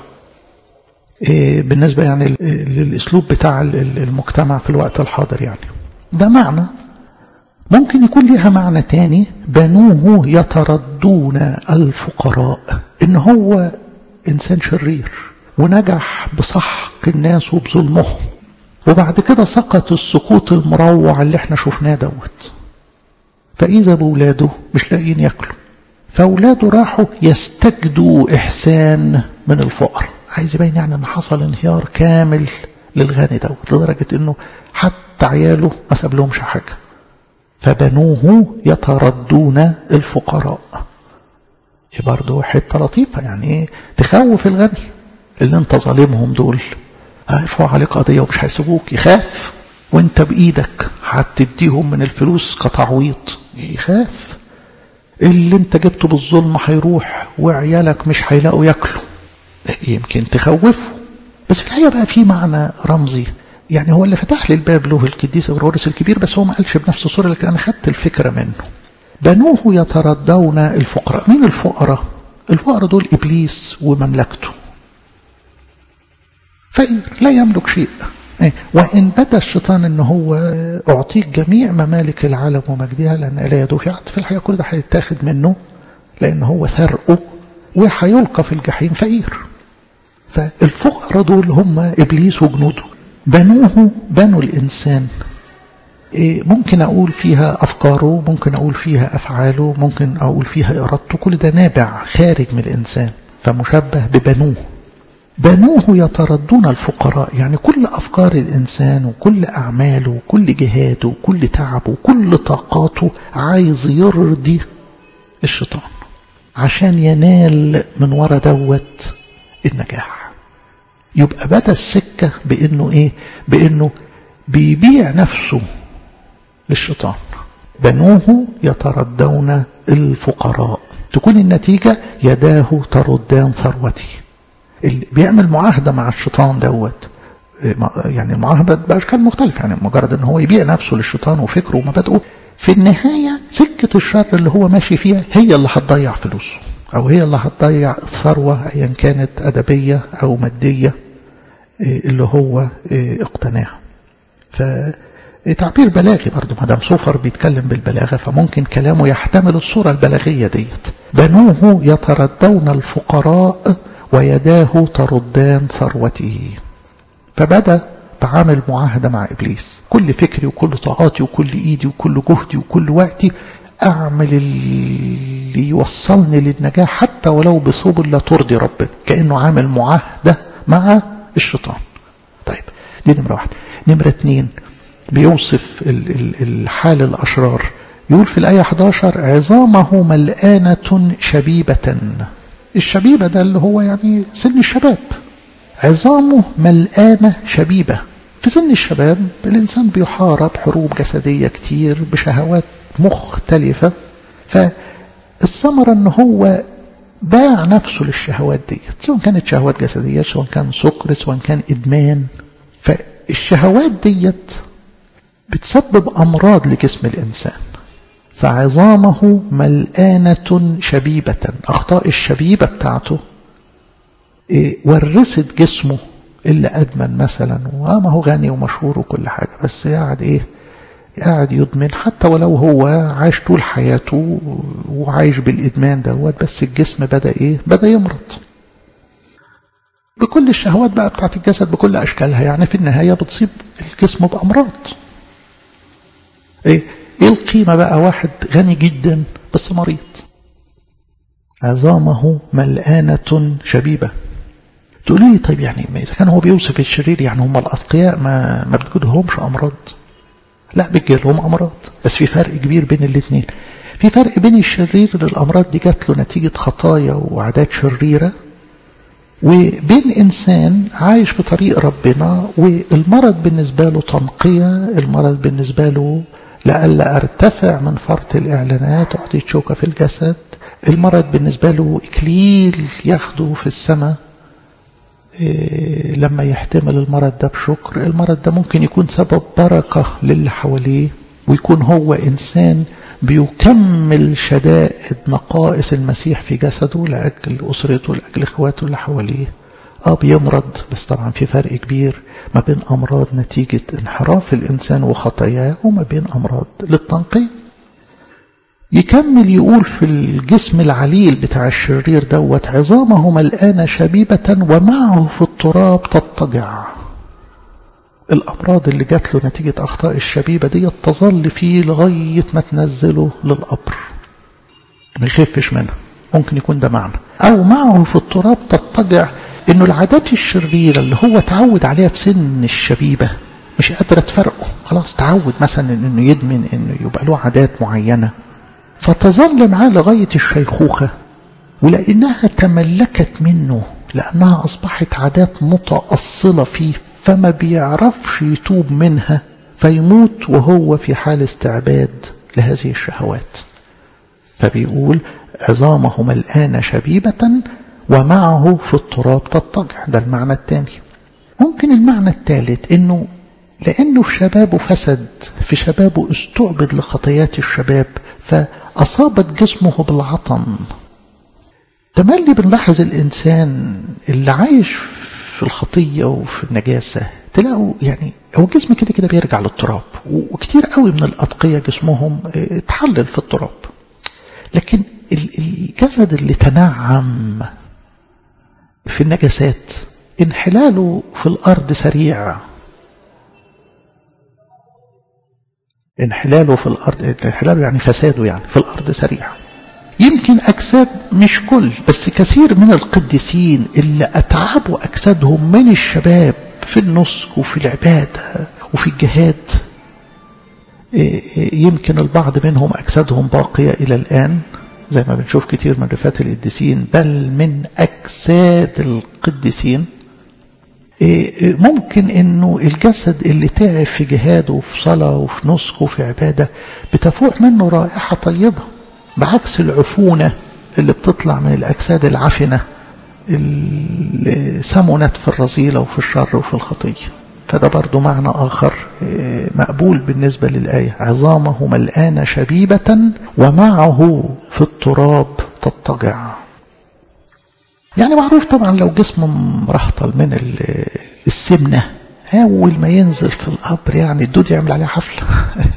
بالنسبة يعني للأسلوب بتاع المجتمع في الوقت الحاضر يعني ده معنى ممكن يكون لها معنى تاني بنوه يتردون الفقراء ان هو انسان شرير ونجح بسحق الناس وبظلمهم وبعد كده سقط السقوط المروع اللي احنا شفناه دوت فإذا بولاده مش لاقيين ياكلوا فأولاده راحوا يستجدوا إحسان من الفقر عايز يبين يعني ان حصل انهيار كامل للغني دوت لدرجة انه حتى عياله ما ساب لهمش حاجة فبنوه يتردون الفقراء برضه حتة لطيفة يعني ايه تخوف الغني اللي انت ظالمهم دول هيرفعوا عليك قضية ومش هيسيبوك يخاف وانت بإيدك هتديهم من الفلوس كتعويض يخاف اللي انت جبته بالظلم هيروح وعيالك مش هيلاقوا ياكلوا يمكن تخوفه بس في الحقيقة بقى في معنى رمزي يعني هو اللي فتح لي الباب له القديس اغرورس الكبير بس هو ما قالش بنفس الصورة لكن انا خدت الفكرة منه بنوه يتردون الفقراء مين الفقراء الفقراء دول ابليس ومملكته فقير لا يملك شيء وإن بدا الشيطان أنه هو أعطيك جميع ممالك العالم ومجدها لأن لا يدو في عقد في الحقيقة كل ده هيتاخد منه لأن هو سرقه وهيلقى في الجحيم فقير فالفقراء دول هم إبليس وجنوده بنوه بنوا الإنسان ممكن أقول فيها أفكاره ممكن أقول فيها أفعاله ممكن أقول فيها إرادته كل ده نابع خارج من الإنسان فمشبه ببنوه بنوه يتردون الفقراء يعني كل أفكار الإنسان وكل أعماله وكل جهاده وكل تعبه وكل طاقاته عايز يرضي الشيطان عشان ينال من ورا دوت النجاح يبقى بدا السكة بأنه إيه بأنه بيبيع نفسه للشيطان بنوه يتردون الفقراء تكون النتيجة يداه تردان ثروتي اللي بيعمل معاهدة مع الشيطان دوت يعني المعاهدة بأشكال مختلفة يعني مجرد ان هو يبيع نفسه للشيطان وفكره ومبادئه في النهاية سكة الشر اللي هو ماشي فيها هي اللي هتضيع فلوسه أو هي اللي هتضيع الثروة أيا كانت أدبية أو مادية اللي هو اقتناها فتعبير بلاغي برضو مدام صوفر بيتكلم بالبلاغة فممكن كلامه يحتمل الصورة البلاغية ديت بنوه يتردون الفقراء ويداه تردان ثروته فبدا عامل معاهدة مع إبليس كل فكري وكل طاقاتي وكل إيدي وكل جهدي وكل وقتي أعمل اللي يوصلني للنجاح حتى ولو بصوب لا ترضي ربنا كأنه عامل معاهدة مع الشيطان طيب دي نمرة واحدة نمرة اتنين بيوصف الحال الأشرار يقول في الآية 11 عظامه ملآنة شبيبة الشبيبة ده اللي هو يعني سن الشباب عظامه ملآنة شبيبة في سن الشباب الإنسان بيحارب حروب جسدية كتير بشهوات مختلفة فالثمرة أنه هو باع نفسه للشهوات دي سواء كانت شهوات جسدية سواء كان سكر سواء كان إدمان فالشهوات ديت بتسبب أمراض لجسم الإنسان فعظامه ملآنة شبيبة أخطاء الشبيبة بتاعته إيه ورثت جسمه اللي أدمن مثلا وما هو غني ومشهور وكل حاجة بس قاعد إيه قاعد يدمن حتى ولو هو عايش طول حياته وعايش بالإدمان دوت بس الجسم بدأ إيه بدأ يمرض بكل الشهوات بقى بتاعت الجسد بكل أشكالها يعني في النهاية بتصيب الجسم بأمراض إيه ايه القيمة بقى واحد غني جدا بس مريض عظامه ملآنة شبيبة تقولوا لي طيب يعني إذا كان هو بيوصف الشرير يعني هم الأتقياء ما ما بتجيلهمش أمراض لا بتجيلهم أمراض بس في فرق كبير بين الاثنين في فرق بين الشرير اللي الأمراض دي جات له نتيجة خطايا وعادات شريرة وبين إنسان عايش في طريق ربنا والمرض بالنسبة له تنقية المرض بالنسبة له لألا أرتفع من فرط الإعلانات أعطي شوكة في الجسد المرض بالنسبة له إكليل ياخده في السماء إيه لما يحتمل المرض ده بشكر المرض ده ممكن يكون سبب بركة للي حواليه ويكون هو إنسان بيكمل شدائد نقائص المسيح في جسده لأجل أسرته لأجل إخواته اللي حواليه اه بيمرض بس طبعا في فرق كبير ما بين أمراض نتيجة انحراف الإنسان وخطاياه وما بين أمراض للتنقية يكمل يقول في الجسم العليل بتاع الشرير دوت عظامه ملآنة شبيبة ومعه في التراب تضطجع الأمراض اللي جات له نتيجة أخطاء الشبيبة دي تظل فيه لغاية ما تنزله للقبر ما يخفش منها ممكن يكون ده معنى أو معه في التراب تضطجع انه العادات الشريرة اللي هو تعود عليها في سن الشبيبة مش قادرة تفرقه خلاص تعود مثلا انه يدمن انه يبقى له عادات معينة فتظل معاه لغاية الشيخوخة ولأنها تملكت منه لأنها أصبحت عادات متأصلة فيه فما بيعرفش يتوب منها فيموت وهو في حال استعباد لهذه الشهوات فبيقول عظامه ملآن شبيبة ومعه في التراب تضطجع ده المعنى الثاني ممكن المعنى الثالث انه لانه في شبابه فسد في شبابه استعبد لخطيات الشباب فاصابت جسمه بالعطن تملي بنلاحظ الانسان اللي عايش في الخطيه وفي النجاسه تلاقوا يعني هو الجسم كده كده بيرجع للتراب وكتير قوي من الاتقيه جسمهم اتحلل في التراب لكن الجسد اللي تنعم في النجاسات انحلاله في الأرض سريع انحلاله في الأرض انحلاله يعني فساده يعني في الأرض سريع يمكن أجساد مش كل بس كثير من القديسين اللي أتعبوا أجسادهم من الشباب في النسك وفي العبادة وفي الجهاد يمكن البعض منهم أجسادهم باقية إلى الآن زي ما بنشوف كتير من رفات القديسين بل من أجساد القديسين ممكن انه الجسد اللي تعب في جهاده وفي صلاة وفي نسك وفي عبادة بتفوح منه رائحة طيبة بعكس العفونة اللي بتطلع من الأجساد العفنة اللي سمنت في الرذيلة وفي الشر وفي الخطية فده برضو معنى آخر مقبول بالنسبة للآية عظامه ملآن شبيبة ومعه في التراب تضطجع يعني معروف طبعا لو جسم مرهطل من السمنة أول ما ينزل في القبر يعني الدود يعمل عليه حفلة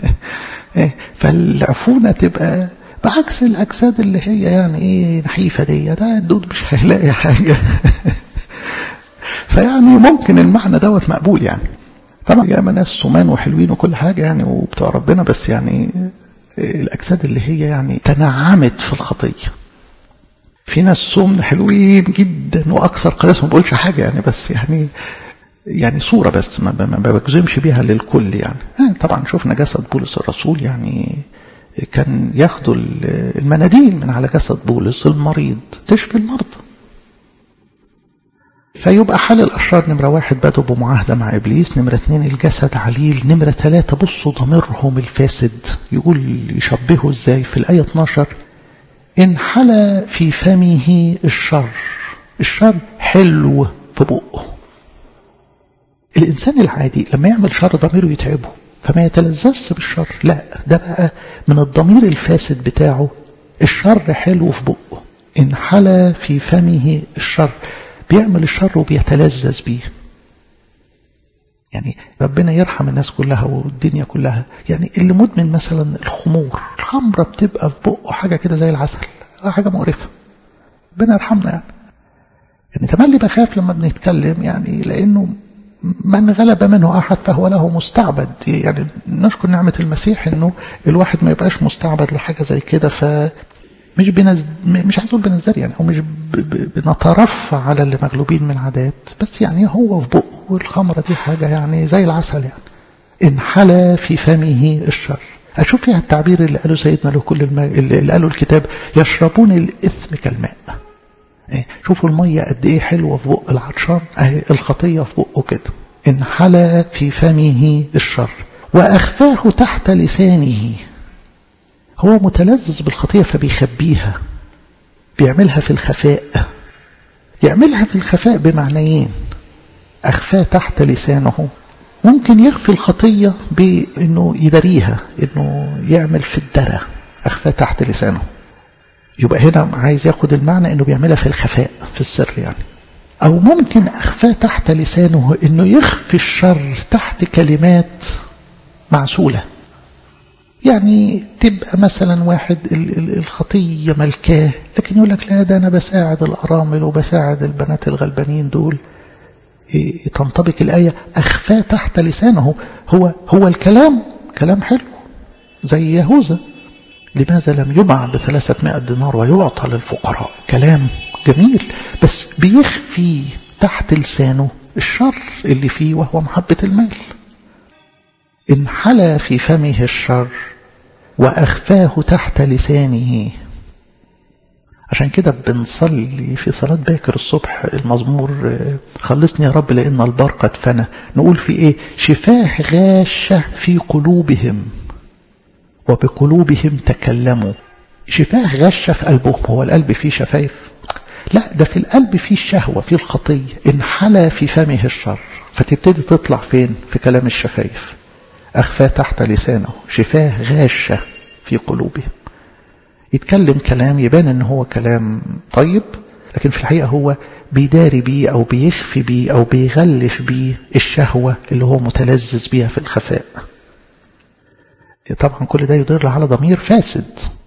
فالعفونة تبقى بعكس الأجساد اللي هي يعني إيه نحيفة دي ده الدود مش هيلاقي حاجة فيعني ممكن المعنى دوت مقبول يعني طبعا يا ناس صومان وحلوين وكل حاجة يعني وبتوع ربنا بس يعني الأجساد اللي هي يعني تنعمت في الخطية في ناس صوم حلوين جدا وأكثر قداسة ما بقولش حاجة يعني بس يعني يعني صورة بس ما, ما بجزمش بيها للكل يعني. يعني طبعا شفنا جسد بولس الرسول يعني كان ياخدوا المناديل من على جسد بولس المريض تشفي المرضى فيبقى حال الأشرار نمرة واحد بدوا بمعاهدة مع إبليس نمرة اثنين الجسد عليل نمرة ثلاثة بصوا ضميرهم الفاسد يقول يشبهه ازاي في الآية 12 انحلى في فمه الشر الشر حلو في بقه الإنسان العادي لما يعمل شر ضميره يتعبه فما يتلذذش بالشر لا ده بقى من الضمير الفاسد بتاعه الشر حلو في بقه انحلى في فمه الشر بيعمل الشر وبيتلذذ بيه يعني ربنا يرحم الناس كلها والدنيا كلها يعني اللي مدمن مثلا الخمور الخمرة بتبقى في بقه حاجة كده زي العسل حاجة مقرفة ربنا يرحمنا يعني يعني تملي بخاف لما بنتكلم يعني لأنه من غلب منه أحد فهو له مستعبد يعني نشكر نعمة المسيح أنه الواحد ما يبقاش مستعبد لحاجة زي كده ف مش بنز... مش عايز اقول بنزدري يعني او مش ب... ب... بنترفع على اللي مغلوبين من عادات بس يعني هو في بقه والخمره دي حاجه يعني زي العسل يعني انحلى في فمه الشر اشوف فيها التعبير اللي قاله سيدنا له كل الم... اللي قاله الكتاب يشربون الاثم كالماء إيه؟ شوفوا الميه قد ايه حلوه في بق العطشان اهي الخطيه في بقه كده انحلى في فمه الشر واخفاه تحت لسانه هو متلذذ بالخطية فبيخبيها بيعملها في الخفاء يعملها في الخفاء بمعنيين أخفاه تحت لسانه ممكن يخفي الخطية بأنه يدريها أنه يعمل في الدرة أخفاه تحت لسانه يبقى هنا عايز ياخد المعنى أنه بيعملها في الخفاء في السر يعني أو ممكن أخفاه تحت لسانه أنه يخفي الشر تحت كلمات معسولة يعني تبقى مثلا واحد الخطية ملكاه لكن يقول لك لا ده أنا بساعد الأرامل وبساعد البنات الغلبانين دول تنطبق الآية أخفاه تحت لسانه هو هو الكلام كلام حلو زي يهوذا لماذا لم يبع بثلاثة دينار ويعطى للفقراء كلام جميل بس بيخفي تحت لسانه الشر اللي فيه وهو محبة المال انحلى في فمه الشر وأخفاه تحت لسانه عشان كده بنصلي في صلاة باكر الصبح المزمور خلصني يا رب لأن البار قد فنى نقول في إيه شفاه غاشة في قلوبهم وبقلوبهم تكلموا شفاه غشة في قلبهم هو القلب فيه شفايف لا ده في القلب فيه الشهوة فيه الخطية انحلى في فمه الشر فتبتدي تطلع فين في كلام الشفايف أخفاه تحت لسانه شفاه غاشة في قلوبهم يتكلم كلام يبان ان هو كلام طيب لكن في الحقيقة هو بيداري بيه أو بيخفي بيه أو بيغلف بيه الشهوة اللي هو متلذذ بيها في الخفاء طبعا كل ده يدل على ضمير فاسد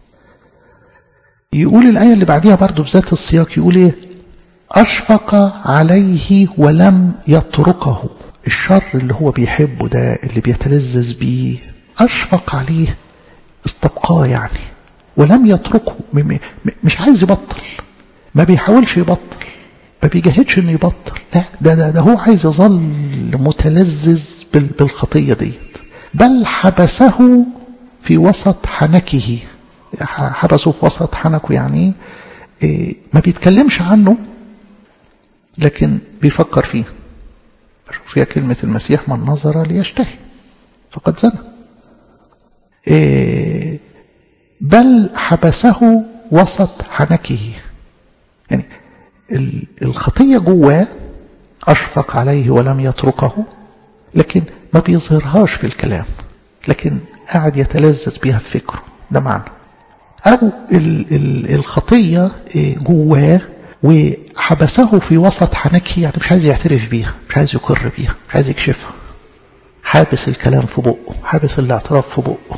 يقول الآية اللي بعديها برضو بذات السياق يقول إيه أشفق عليه ولم يتركه الشر اللي هو بيحبه ده اللي بيتلذذ بيه أشفق عليه استبقاه يعني ولم يتركه مش عايز يبطل ما بيحاولش يبطل ما بيجاهدش انه يبطل لا ده, ده, ده هو عايز يظل متلذذ بالخطية ديت بل حبسه في وسط حنكه حبسه في وسط حنكه يعني إيه ما بيتكلمش عنه لكن بيفكر فيه فيها كلمة المسيح من نظر ليشتهي فقد زنى إيه بل حبسه وسط حنكه يعني الخطية جواه أشفق عليه ولم يتركه لكن ما بيظهرهاش في الكلام لكن قاعد يتلذذ بها في فكره ده معنى أو الخطية جواه وحبسه في وسط حنكه يعني مش عايز يعترف بيها مش عايز يقر بيها مش عايز يكشفها حابس الكلام في بقه حابس الاعتراف في بقه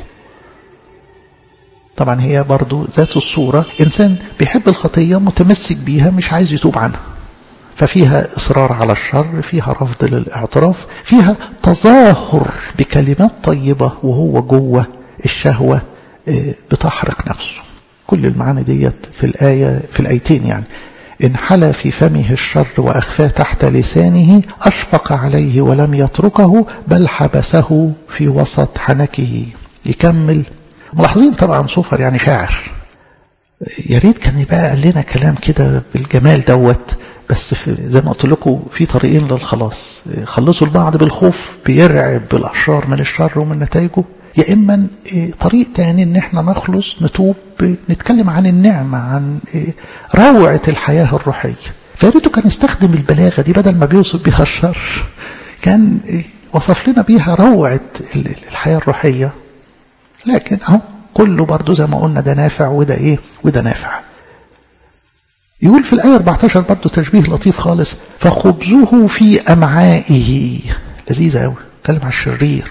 طبعا هي برضو ذات الصورة إنسان بيحب الخطية متمسك بيها مش عايز يتوب عنها ففيها إصرار على الشر فيها رفض للاعتراف فيها تظاهر بكلمات طيبة وهو جوه الشهوة بتحرق نفسه كل المعاني ديت في الآية في الآيتين يعني إن حلا في فمه الشر وأخفاه تحت لسانه أشفق عليه ولم يتركه بل حبسه في وسط حنكه يكمل ملاحظين طبعا صوفر يعني شاعر يا ريت كان يبقى قال لنا كلام كده بالجمال دوت بس في زي ما قلت لكم في طريقين للخلاص خلصوا البعض بالخوف بيرعب بالاشرار من الشر ومن نتائجه يا اما طريق تاني ان احنا نخلص نتوب نتكلم عن النعمه عن روعه الحياه الروحيه فياريته كان يستخدم البلاغه دي بدل ما بيوصف بيها الشر كان وصف لنا بيها روعه الحياه الروحيه لكن اهو كله برضه زي ما قلنا ده نافع وده ايه وده نافع يقول في الآية 14 برضه تشبيه لطيف خالص فخبزه في أمعائه لذيذة أوي اتكلم على الشرير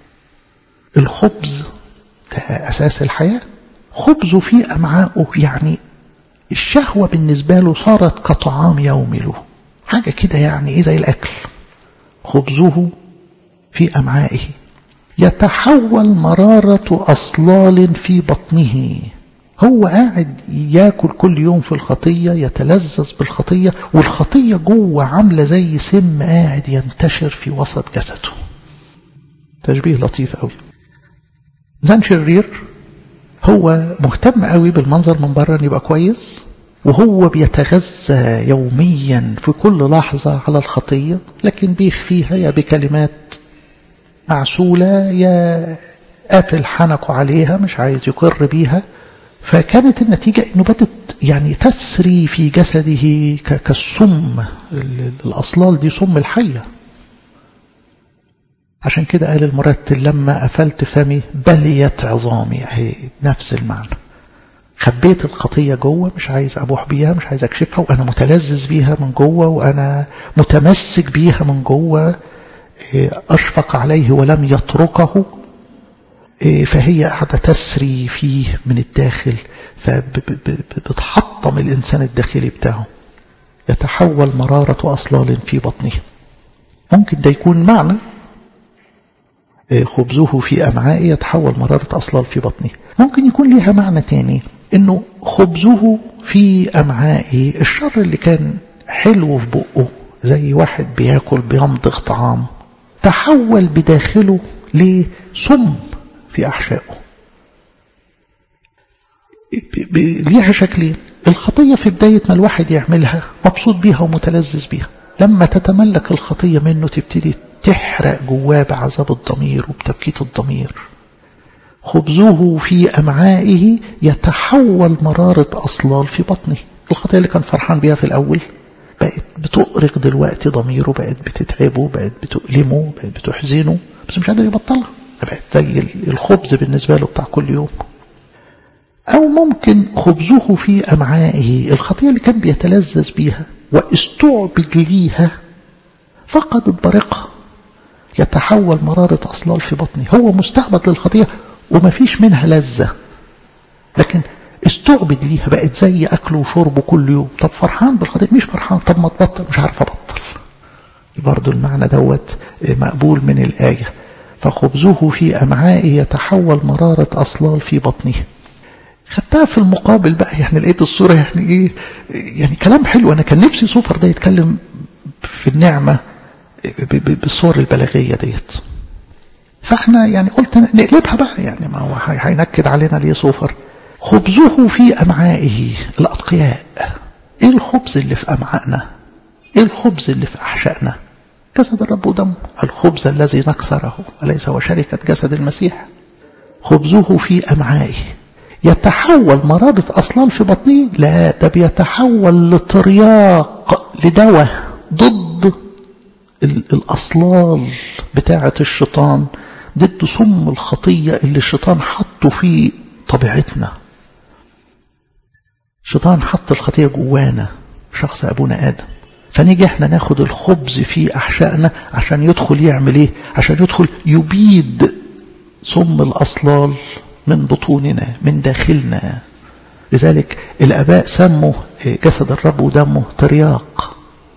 الخبز ده أساس الحياة خبزه في أمعائه يعني الشهوة بالنسبة له صارت كطعام يومي له حاجة كده يعني إيه زي الأكل خبزه في أمعائه يتحول مرارة أصلال في بطنه هو قاعد ياكل كل يوم في الخطية يتلذذ بالخطية والخطية جوه عاملة زي سم قاعد ينتشر في وسط جسده تشبيه لطيف قوي زن شرير هو مهتم قوي بالمنظر من بره ان يبقى كويس وهو بيتغذى يوميا في كل لحظة على الخطية لكن بيخفيها يا بكلمات معسولة يا قافل حنكه عليها مش عايز يقر بيها فكانت النتيجة انه بدت يعني تسري في جسده كالسم الاصلال دي سم الحية عشان كده قال المرتل لما قفلت فمي بليت عظامي اهي نفس المعنى خبيت الخطية جوه مش عايز أبوح بيها مش عايز أكشفها وأنا متلذذ بيها من جوه وأنا متمسك بيها من جوه أشفق عليه ولم يتركه فهي قاعدة تسري فيه من الداخل فبتحطم الإنسان الداخلي بتاعه يتحول مرارة أصلال في بطنه ممكن ده يكون معنى خبزه في أمعائه يتحول مرارة أصلال في بطنه ممكن يكون لها معنى تاني انه خبزه في أمعائه الشر اللي كان حلو في بقه زي واحد بياكل بيمضغ طعام تحول بداخله لسم في أحشائه ليها شكلين الخطية في بداية ما الواحد يعملها مبسوط بيها ومتلذذ بيها لما تتملك الخطية منه تبتدي تحرق جواه بعذاب الضمير وبتبكيت الضمير خبزه في أمعائه يتحول مرارة أصلال في بطنه الخطية اللي كان فرحان بيها في الأول بقت بتؤرق دلوقتي ضميره بقت بتتعبه بقت بتؤلمه بقت بتحزنه بس مش قادر يبطلها بقت زي الخبز بالنسبة له بتاع كل يوم أو ممكن خبزه في أمعائه الخطية اللي كان بيتلذذ بيها واستعبد ليها فقدت بريقها يتحول مرارة أصلال في بطني هو مستعبد للخطية وما فيش منها لذة لكن استعبد ليها بقت زي أكله وشربه كل يوم طب فرحان بالخطية مش فرحان طب ما تبطل مش عارف أبطل برضو المعنى دوت مقبول من الآية فخبزه في أمعائه يتحول مرارة أصلال في بطنه خدتها في المقابل بقى يعني لقيت الصورة يعني إيه يعني كلام حلو أنا كان نفسي سوفر ده يتكلم في النعمة بالصور البلاغية ديت فاحنا يعني قلت نقلبها بقى يعني ما هو هينكد علينا ليه صوفر خبزه في أمعائه الأتقياء ايه الخبز اللي في أمعائنا ايه الخبز اللي في أحشائنا جسد الرب ودمه الخبز الذي نكسره أليس هو شركة جسد المسيح خبزه في أمعائه يتحول مرارة أصلال في بطنه لا ده بيتحول لترياق لدواء ضد الأصلال بتاعة الشيطان ضد سم الخطية اللي الشيطان حطه في طبيعتنا الشيطان حط الخطية جوانا شخص أبونا آدم فنيجي احنا ناخد الخبز في أحشائنا عشان يدخل يعمل ايه عشان يدخل يبيد سم الأصلال من بطوننا من داخلنا لذلك الآباء سموا جسد الرب ودمه ترياق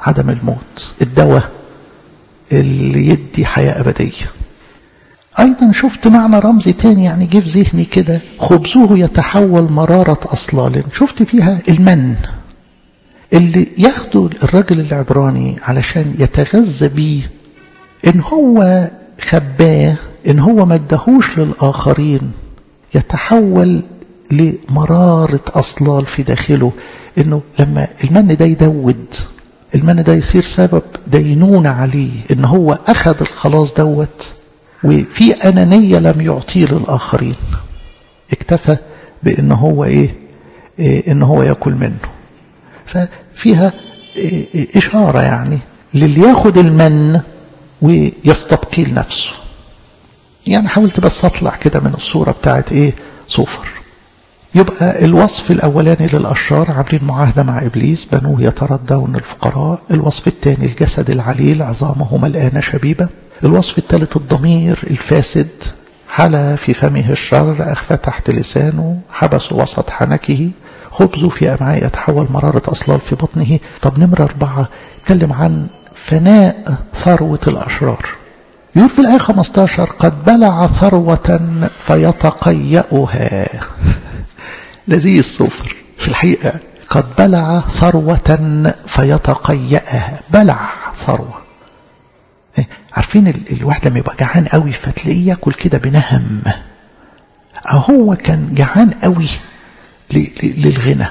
عدم الموت الدواء اللي يدي حياة أبدية أيضا شفت معنى رمزي تاني يعني جه في ذهني كده خبزه يتحول مرارة أصلال شفت فيها المن اللي ياخده الراجل العبراني علشان يتغذى بيه إن هو خباه إن هو ما ادهوش للآخرين يتحول لمرارة أصلال في داخله إنه لما المن ده يدود المن ده يصير سبب دينونة عليه إن هو أخذ الخلاص دوت وفي أنانية لم يعطيه للآخرين اكتفى بأن هو إيه, إيه إن هو يأكل منه ففيها إيه إشارة يعني للي ياخد المن ويستبقي لنفسه يعني حاولت بس أطلع كده من الصورة بتاعت إيه صوفر يبقى الوصف الأولاني للأشرار عاملين معاهدة مع إبليس بنوه يتردون الفقراء الوصف الثاني الجسد العليل عظامه ملآن شبيبة الوصف الثالث الضمير الفاسد حل في فمه الشر أخفى تحت لسانه حبس وسط حنكه خبزه في أمعاء يتحول مرارة أصلال في بطنه طب نمرة أربعة تكلم عن فناء ثروة الأشرار يقول في الآية 15 قد بلع ثروة فيتقيأها لذيذ الصفر في الحقيقة قد بلع ثروة فيتقيأها بلع ثروة عارفين الواحد لما يبقى جعان قوي فتلاقيه ياكل كده بنهم هو كان جعان قوي للغنى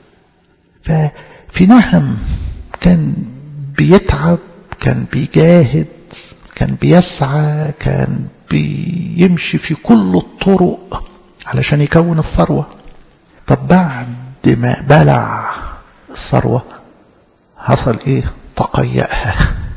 ففي نهم كان بيتعب كان بيجاهد كان بيسعى كان بيمشي في كل الطرق علشان يكون الثروة طب بعد ما بلع الثروة حصل ايه تقيأها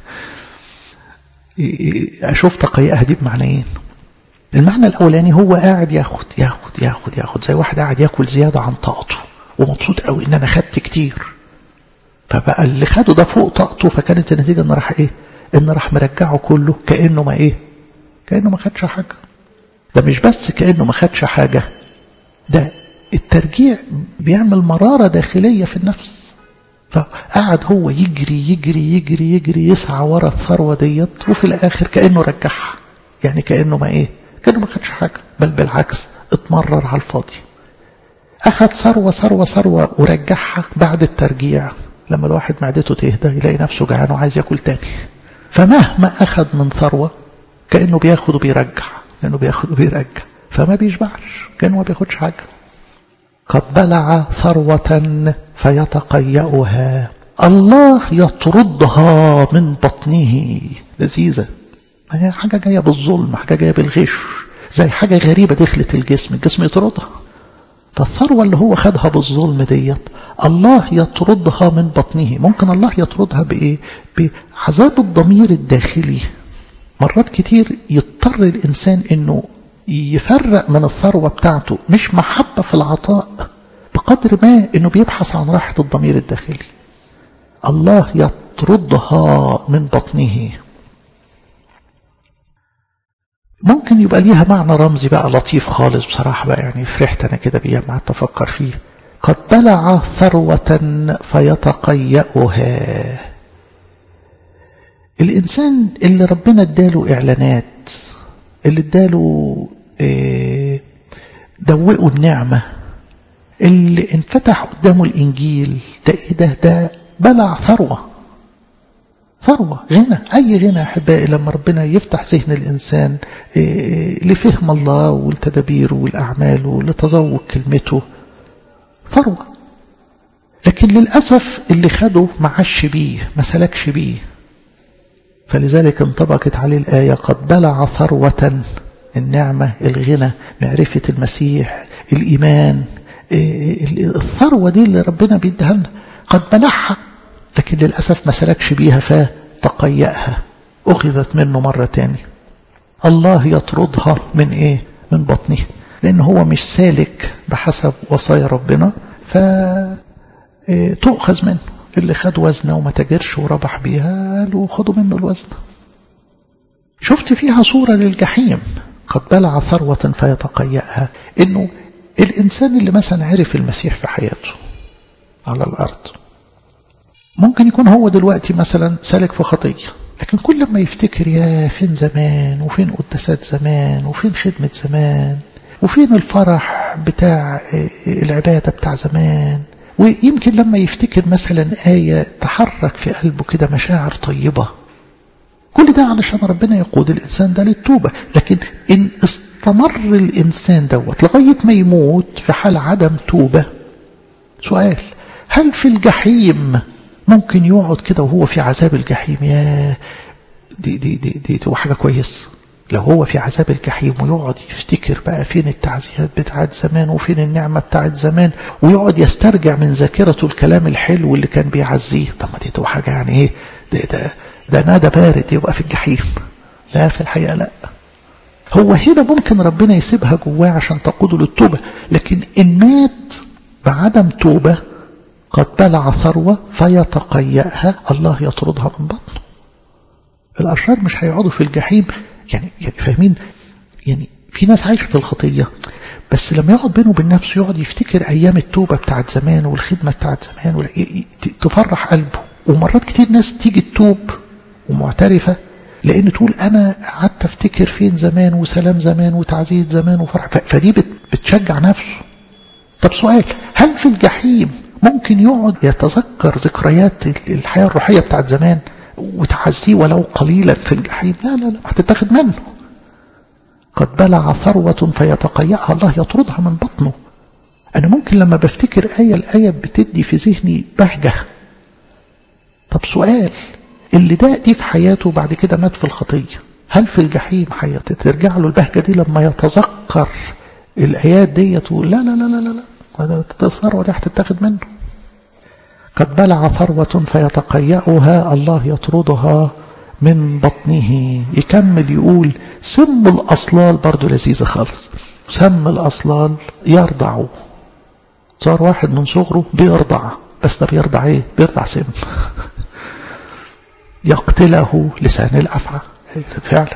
اشوف تقيأها دي بمعنيين المعنى الاولاني هو قاعد ياخد ياخد ياخد ياخد زي واحد قاعد ياكل زيادة عن طاقته ومبسوط قوي ان انا خدت كتير فبقى اللي خده ده فوق طاقته فكانت النتيجة ان راح ايه ان راح مرجعه كله كأنه ما ايه كأنه ما خدش حاجة ده مش بس كأنه ما خدش حاجة ده الترجيع بيعمل مرارة داخلية في النفس فقعد هو يجري يجري يجري يجري يسعى ورا الثروة ديت وفي الآخر كأنه رجعها يعني كأنه ما إيه كأنه ما خدش حاجة بل بالعكس اتمرر على الفاضي أخذ ثروة ثروة ثروة ورجعها بعد الترجيع لما الواحد معدته تهدى يلاقي نفسه جعان وعايز ياكل تاني فمهما أخذ من ثروة كأنه بياخد وبيرجع كأنه بياخد وبيرجع فما بيشبعش كأنه ما بياخدش حاجة قد بلع ثروة فيتقيأها الله يطردها من بطنه لذيذة ما هي حاجة جاية بالظلم حاجة جاية بالغش زي حاجة غريبة دخلت الجسم الجسم يطردها فالثروة اللي هو خدها بالظلم ديت الله يطردها من بطنه ممكن الله يطردها بإيه بعذاب الضمير الداخلي مرات كتير يضطر الإنسان إنه يفرق من الثروة بتاعته مش محبة في العطاء بقدر ما انه بيبحث عن راحة الضمير الداخلي الله يطردها من بطنه ممكن يبقى ليها معنى رمزي بقى لطيف خالص بصراحة بقى يعني فرحت أنا كده بيها ما أفكر فيه قد بلع ثروة فيتقيأها الإنسان اللي ربنا اداله إعلانات اللي اداله إيه دوقه النعمة اللي انفتح قدامه الإنجيل ده إيه ده ده بلع ثروة ثروة غنى أي غنى أحبائي لما ربنا يفتح ذهن الإنسان إيه لفهم الله والتدابير والأعمال ولتذوق كلمته ثروة لكن للأسف اللي خده ما عاش بيه ما سلكش بيه فلذلك انطبقت عليه الآية قد بلع ثروة النعمة الغنى معرفة المسيح الإيمان الثروة دي اللي ربنا بيديها لنا قد بلعها لكن للأسف ما سلكش بيها فتقيأها أخذت منه مرة تاني الله يطردها من إيه من بطنه لأن هو مش سالك بحسب وصايا ربنا فتؤخذ منه اللي خد وزنه وما تجرش وربح بيها قالوا خدوا منه الوزن شفت فيها صورة للجحيم قد بلع ثروة فيتقيأها انه الانسان اللي مثلا عرف المسيح في حياته على الارض ممكن يكون هو دلوقتي مثلا سالك في خطية لكن كل ما يفتكر يا فين زمان وفين قداسات زمان وفين خدمة زمان وفين الفرح بتاع العبادة بتاع زمان ويمكن لما يفتكر مثلا آية تحرك في قلبه كده مشاعر طيبة كل ده علشان ربنا يقود الإنسان ده للتوبة لكن إن استمر الإنسان دوت لغاية ما يموت في حال عدم توبة سؤال هل في الجحيم ممكن يقعد كده وهو في عذاب الجحيم يا دي دي دي دي تبقى حاجة كويس لو هو في عذاب الجحيم ويقعد يفتكر بقى فين التعزيات بتاعت زمان وفين النعمة بتاعت زمان ويقعد يسترجع من ذاكرته الكلام الحلو اللي كان بيعزيه طب ما دي تبقى حاجة يعني ايه ده ده ده نادى بارد يبقى في الجحيم لا في الحقيقة لا هو هنا ممكن ربنا يسيبها جواه عشان تقوده للتوبة لكن إن مات بعدم توبة قد بلع ثروة فيتقيأها الله يطردها من بطنه الأشرار مش هيقعدوا في الجحيم يعني يعني فاهمين يعني في ناس عايشة في الخطية بس لما يقعد بينه وبين نفسه يقعد يفتكر أيام التوبة بتاعت زمان والخدمة بتاعت زمان تفرح قلبه ومرات كتير ناس تيجي تتوب ومعترفة لأن تقول أنا قعدت أفتكر فين زمان وسلام زمان وتعزيز زمان وفرح فدي بتشجع نفسه طب سؤال هل في الجحيم ممكن يقعد يتذكر ذكريات الحياة الروحية بتاعت زمان وتعزيه ولو قليلا في الجحيم لا لا لا هتتاخد منه قد بلع ثروة فيتقيأها الله يطردها من بطنه أنا ممكن لما بفتكر آية الآية بتدي في ذهني بهجة طب سؤال اللي ده دي في حياته بعد كده مات في الخطية هل في الجحيم حياته ترجع له البهجة دي لما يتذكر الآيات دي تقول لا لا لا لا لا هذا الثروة دي هتتاخد منه قد بلع ثروة فيتقيأها الله يطردها من بطنه يكمل يقول سم الأصلال برضو لذيذة خالص سم الأصلال يرضع صار واحد من صغره بيرضع بس ده بيرضع ايه بيرضع سم يقتله لسان الأفعى فعلا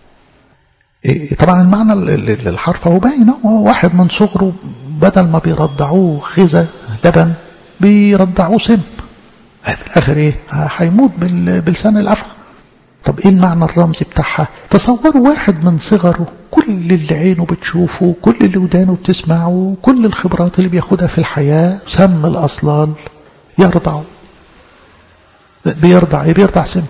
طبعا المعنى الحرف هو باين هو واحد من صغره بدل ما بيرضعوه غذاء لبن بيرضعوه سم في الاخر ايه هيموت بلسان الافعى طب ايه المعنى الرمزي بتاعها تصوروا واحد من صغره كل اللي عينه بتشوفه كل اللي ودانه بتسمعه كل الخبرات اللي بياخدها في الحياة سم الأصلال يرضع بيرضع ايه بيرضع سم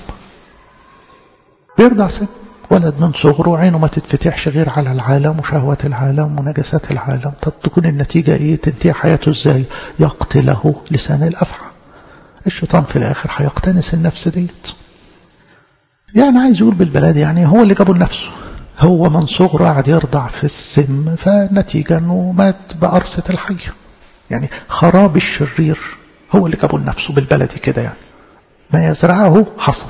بيرضع سم ولد من صغره عينه ما تتفتحش غير على العالم وشهوات العالم ونجاسات العالم طب تكون النتيجة ايه تنتهي حياته ازاي يقتله لسان الأفعى الشيطان في الآخر هيقتنس النفس ديت يعني عايز يقول بالبلاد يعني هو اللي جابه لنفسه هو من صغره قاعد يرضع في السم فالنتيجة انه مات بقرصة الحية يعني خراب الشرير هو اللي جابه لنفسه بالبلدي كده يعني ما يزرعه حصد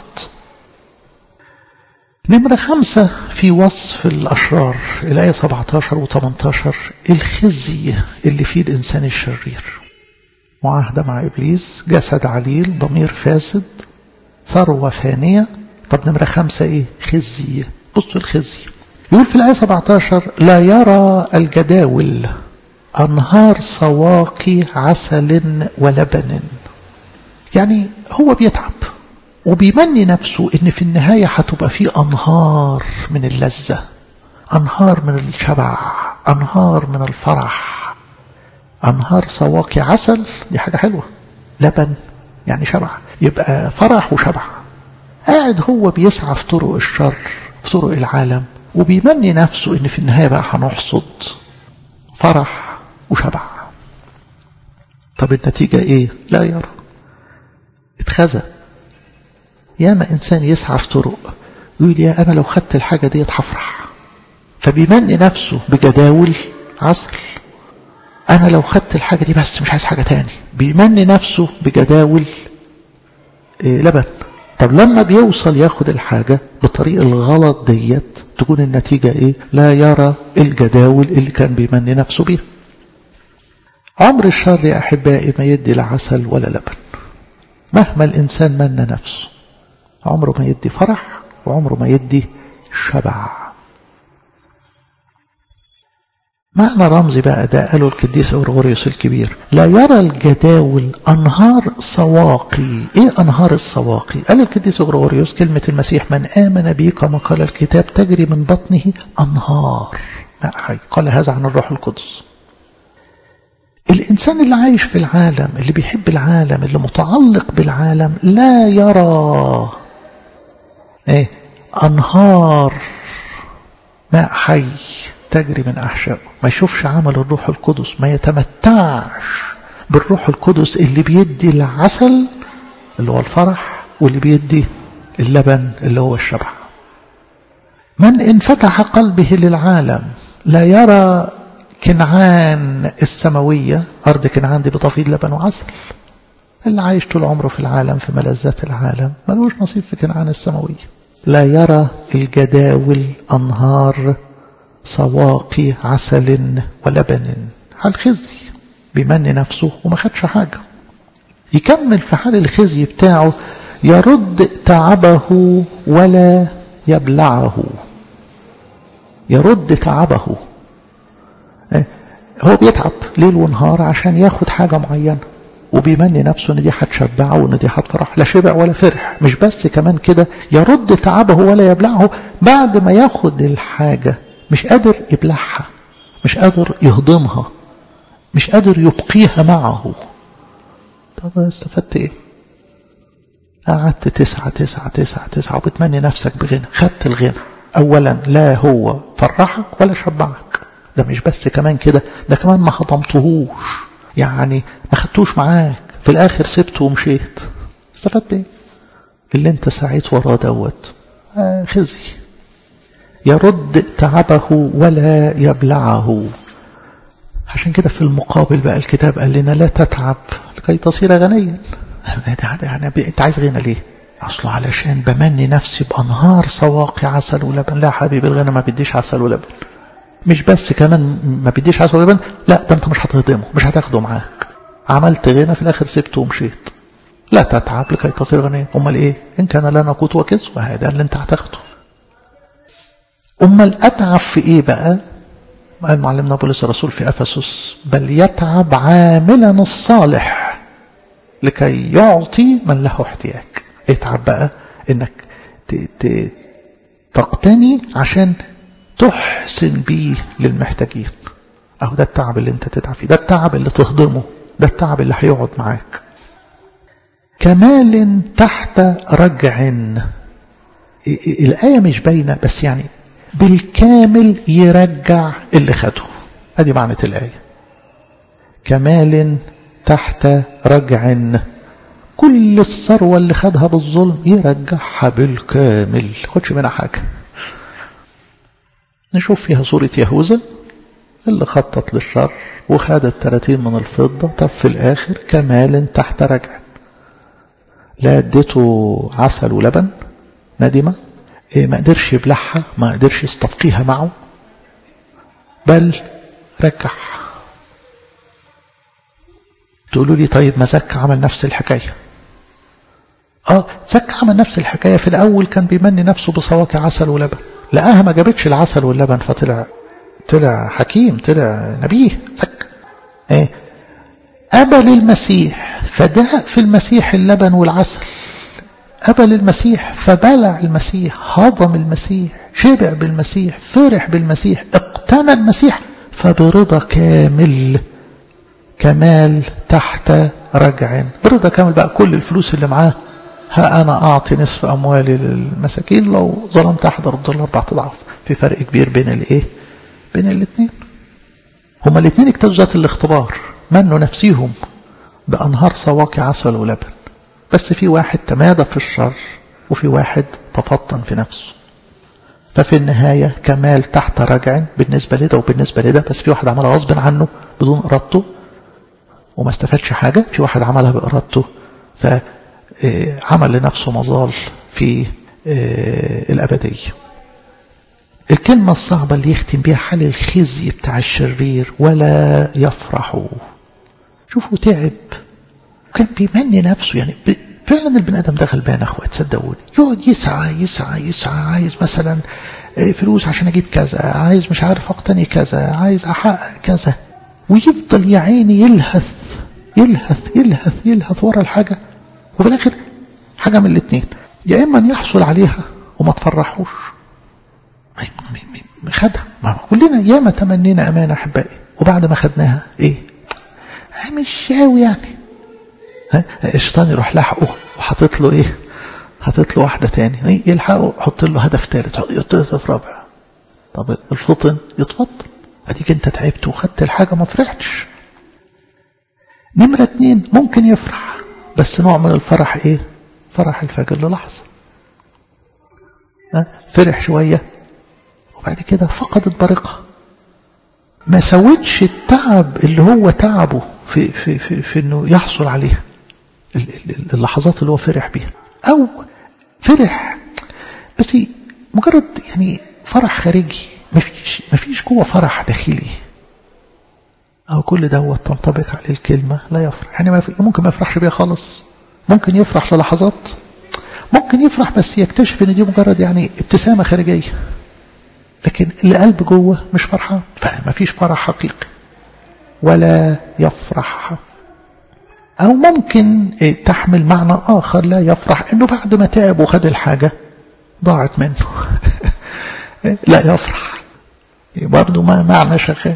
نمرة خمسة في وصف الأشرار الآية 17 و 18 الخزي اللي فيه الإنسان الشرير معاهدة مع إبليس جسد عليل ضمير فاسد ثروة فانية طب نمرة خمسة إيه خزي بصوا الخزي يقول في الآية 17 لا يرى الجداول أنهار سواقي عسل ولبن يعني هو بيتعب وبيمني نفسه ان في النهاية هتبقى في انهار من اللذة انهار من الشبع انهار من الفرح انهار سواقي عسل دي حاجة حلوة لبن يعني شبع يبقى فرح وشبع قاعد هو بيسعى في طرق الشر في طرق العالم وبيمني نفسه ان في النهاية بقى هنحصد فرح وشبع طب النتيجة ايه لا يرى اتخزى ياما إنسان يسعى في طرق يقول يا أنا لو خدت الحاجة دي هفرح فبيمني نفسه بجداول عسل أنا لو خدت الحاجة دي بس مش عايز حاجة تاني بيمني نفسه بجداول إيه لبن طب لما بيوصل ياخد الحاجة بطريق الغلط ديت تكون النتيجة ايه لا يرى الجداول اللي كان بيمني نفسه بيها عمر الشر يا أحبائي ما يدي لا عسل ولا لبن مهما الإنسان من نفسه عمره ما يدي فرح وعمره ما يدي شبع معنى رمزي بقى ده قاله القديس أورغوريوس الكبير لا يرى الجداول أنهار سواقي إيه أنهار السواقي قال القديس أورغوريوس كلمة المسيح من آمن بي كما قال الكتاب تجري من بطنه أنهار ماء حي قال هذا عن الروح القدس الإنسان اللي عايش في العالم اللي بيحب العالم اللي متعلق بالعالم لا يرى إيه أنهار ماء حي تجري من أحشائه ما يشوفش عمل الروح القدس ما يتمتعش بالروح القدس اللي بيدي العسل اللي هو الفرح واللي بيدي اللبن اللي هو الشبع من انفتح قلبه للعالم لا يرى كنعان السماوية أرض كنعان دي بتفيض لبن وعسل اللي عايش طول عمره في العالم في ملذات العالم ملوش نصيب في كنعان السماوية لا يرى الجداول أنهار سواقي عسل ولبن حال خزي بيمني نفسه وما خدش حاجة يكمل في حال الخزي بتاعه يرد تعبه ولا يبلعه يرد تعبه هو بيتعب ليل ونهار عشان ياخد حاجة معينة وبيمني نفسه ان دي هتشبعه وان دي هتفرح لا شبع ولا فرح مش بس كمان كده يرد تعبه ولا يبلعه بعد ما ياخد الحاجة مش قادر يبلعها مش قادر يهضمها مش قادر يبقيها معه طب استفدت ايه قعدت تسعة تسعة تسعة تسعة وبتمني نفسك بغنى خدت الغنى اولا لا هو فرحك ولا شبعك ده مش بس كمان كده ده كمان ما هضمتهوش يعني ما خدتوش معاك في الاخر سبته ومشيت استفدت ايه اللي انت سعيت وراه دوت آه خزي يرد تعبه ولا يبلعه عشان كده في المقابل بقى الكتاب قال لنا لا تتعب لكي تصير غنيا يعني انت عايز غنى ليه اصله علشان بمني نفسي بانهار سواقي عسل ولبن لا حبيبي الغنى ما بديش عسل ولبن مش بس كمان ما بديش عسل ولبن لا ده انت مش هتهضمه مش هتاخده معاك عملت غنى في الاخر سبته ومشيت لا تتعب لكي تصير غنيا امال ايه ان كان لنا قوت وكسوة هذا اللي انت هتاخده امال اتعب في ايه بقى قال معلمنا بولس الرسول في افسس بل يتعب عاملا الصالح لكي يعطي من له احتياج اتعب بقى انك تقتني عشان تحسن بيه للمحتاجين اهو ده التعب اللي انت تتعب فيه ده التعب اللي تهضمه ده التعب اللي هيقعد معاك كمال تحت رجع الآية مش باينة بس يعني بالكامل يرجع اللي خده ادي معنى الآية كمال تحت رجع كل الثروة اللي خدها بالظلم يرجعها بالكامل خدش منها حاجة نشوف فيها صورة يهوذا اللي خطط للشر وخد التلاتين من الفضة طب في الآخر كمال تحت رجع لا اديته عسل ولبن ندمة إيه ما قدرش يبلعها ما قدرش يستبقيها معه بل رجعها تقولوا لي طيب ما زكى عمل نفس الحكاية اه زكى عمل نفس الحكاية في الأول كان بيمني نفسه بصواكي عسل ولبن لقاها ما جابتش العسل واللبن فطلع طلع حكيم طلع نبيه زكى ايه قبل المسيح فداء في المسيح اللبن والعسل قبل المسيح فبلع المسيح هضم المسيح شبع بالمسيح فرح بالمسيح اقتنى المسيح فبرضا كامل كمال تحت رجع برضا كامل بقى كل الفلوس اللي معاه ها أنا أعطي نصف أموالي للمساكين لو ظلمت أحد أرد الله أربعة أضعاف في فرق كبير بين الإيه بين الاثنين هما الاثنين اجتازوا ذات الاختبار منوا نفسيهم بأنهار سواقي عسل ولبن بس في واحد تمادى في الشر وفي واحد تفطن في نفسه ففي النهاية كمال تحت رجع بالنسبة لده وبالنسبة لده بس في واحد عملها غصب عنه بدون إرادته وما استفادش حاجة في واحد عملها بإرادته فعمل لنفسه مظال في الأبدية الكلمة الصعبة اللي يختم بها حال الخزي بتاع الشرير ولا يفرح شوفوا تعب وكان بيمني نفسه يعني فعلا البني ادم ده غلبان اخوات صدقوني يقعد يسعى يسعى يسعى عايز مثلا فلوس عشان اجيب كذا عايز مش عارف اقتني كذا عايز احقق كذا ويفضل يا عيني يلهث يلهث يلهث يلهث ورا الحاجه وفي الاخر حاجه من الاثنين يا اما ان يحصل عليها وما تفرحوش خدها ما كلنا ياما تمنينا امانه احبائي وبعد ما خدناها ايه مش قوي يعني ها الشيطان يروح لاحقه وحاطط له ايه حاطط له واحده تاني إيه؟ يلحقه يحط له هدف ثالث يحط له هدف رابع طب الفطن يتفضل اديك انت تعبت وخدت الحاجه ما فرحتش نمره اتنين ممكن يفرح بس نوع من الفرح ايه فرح الفجر للحظه فرح شويه وبعد كده فقدت بريقها ما سوتش التعب اللي هو تعبه في, في, في, في انه يحصل عليها اللحظات اللي هو فرح بيها او فرح بس مجرد يعني فرح خارجي مفيش مفيش جوه فرح داخلي او كل دوت تنطبق عليه الكلمه لا يفرح يعني ما ممكن ما يفرحش بيها خالص ممكن يفرح للحظات ممكن يفرح بس يكتشف ان دي مجرد يعني ابتسامه خارجيه لكن القلب جوه مش فرحان فما فيش فرح حقيقي ولا يفرح أو ممكن تحمل معنى آخر لا يفرح إنه بعد ما تعب وخد الحاجة ضاعت منه لا يفرح برضه ما معنى شغال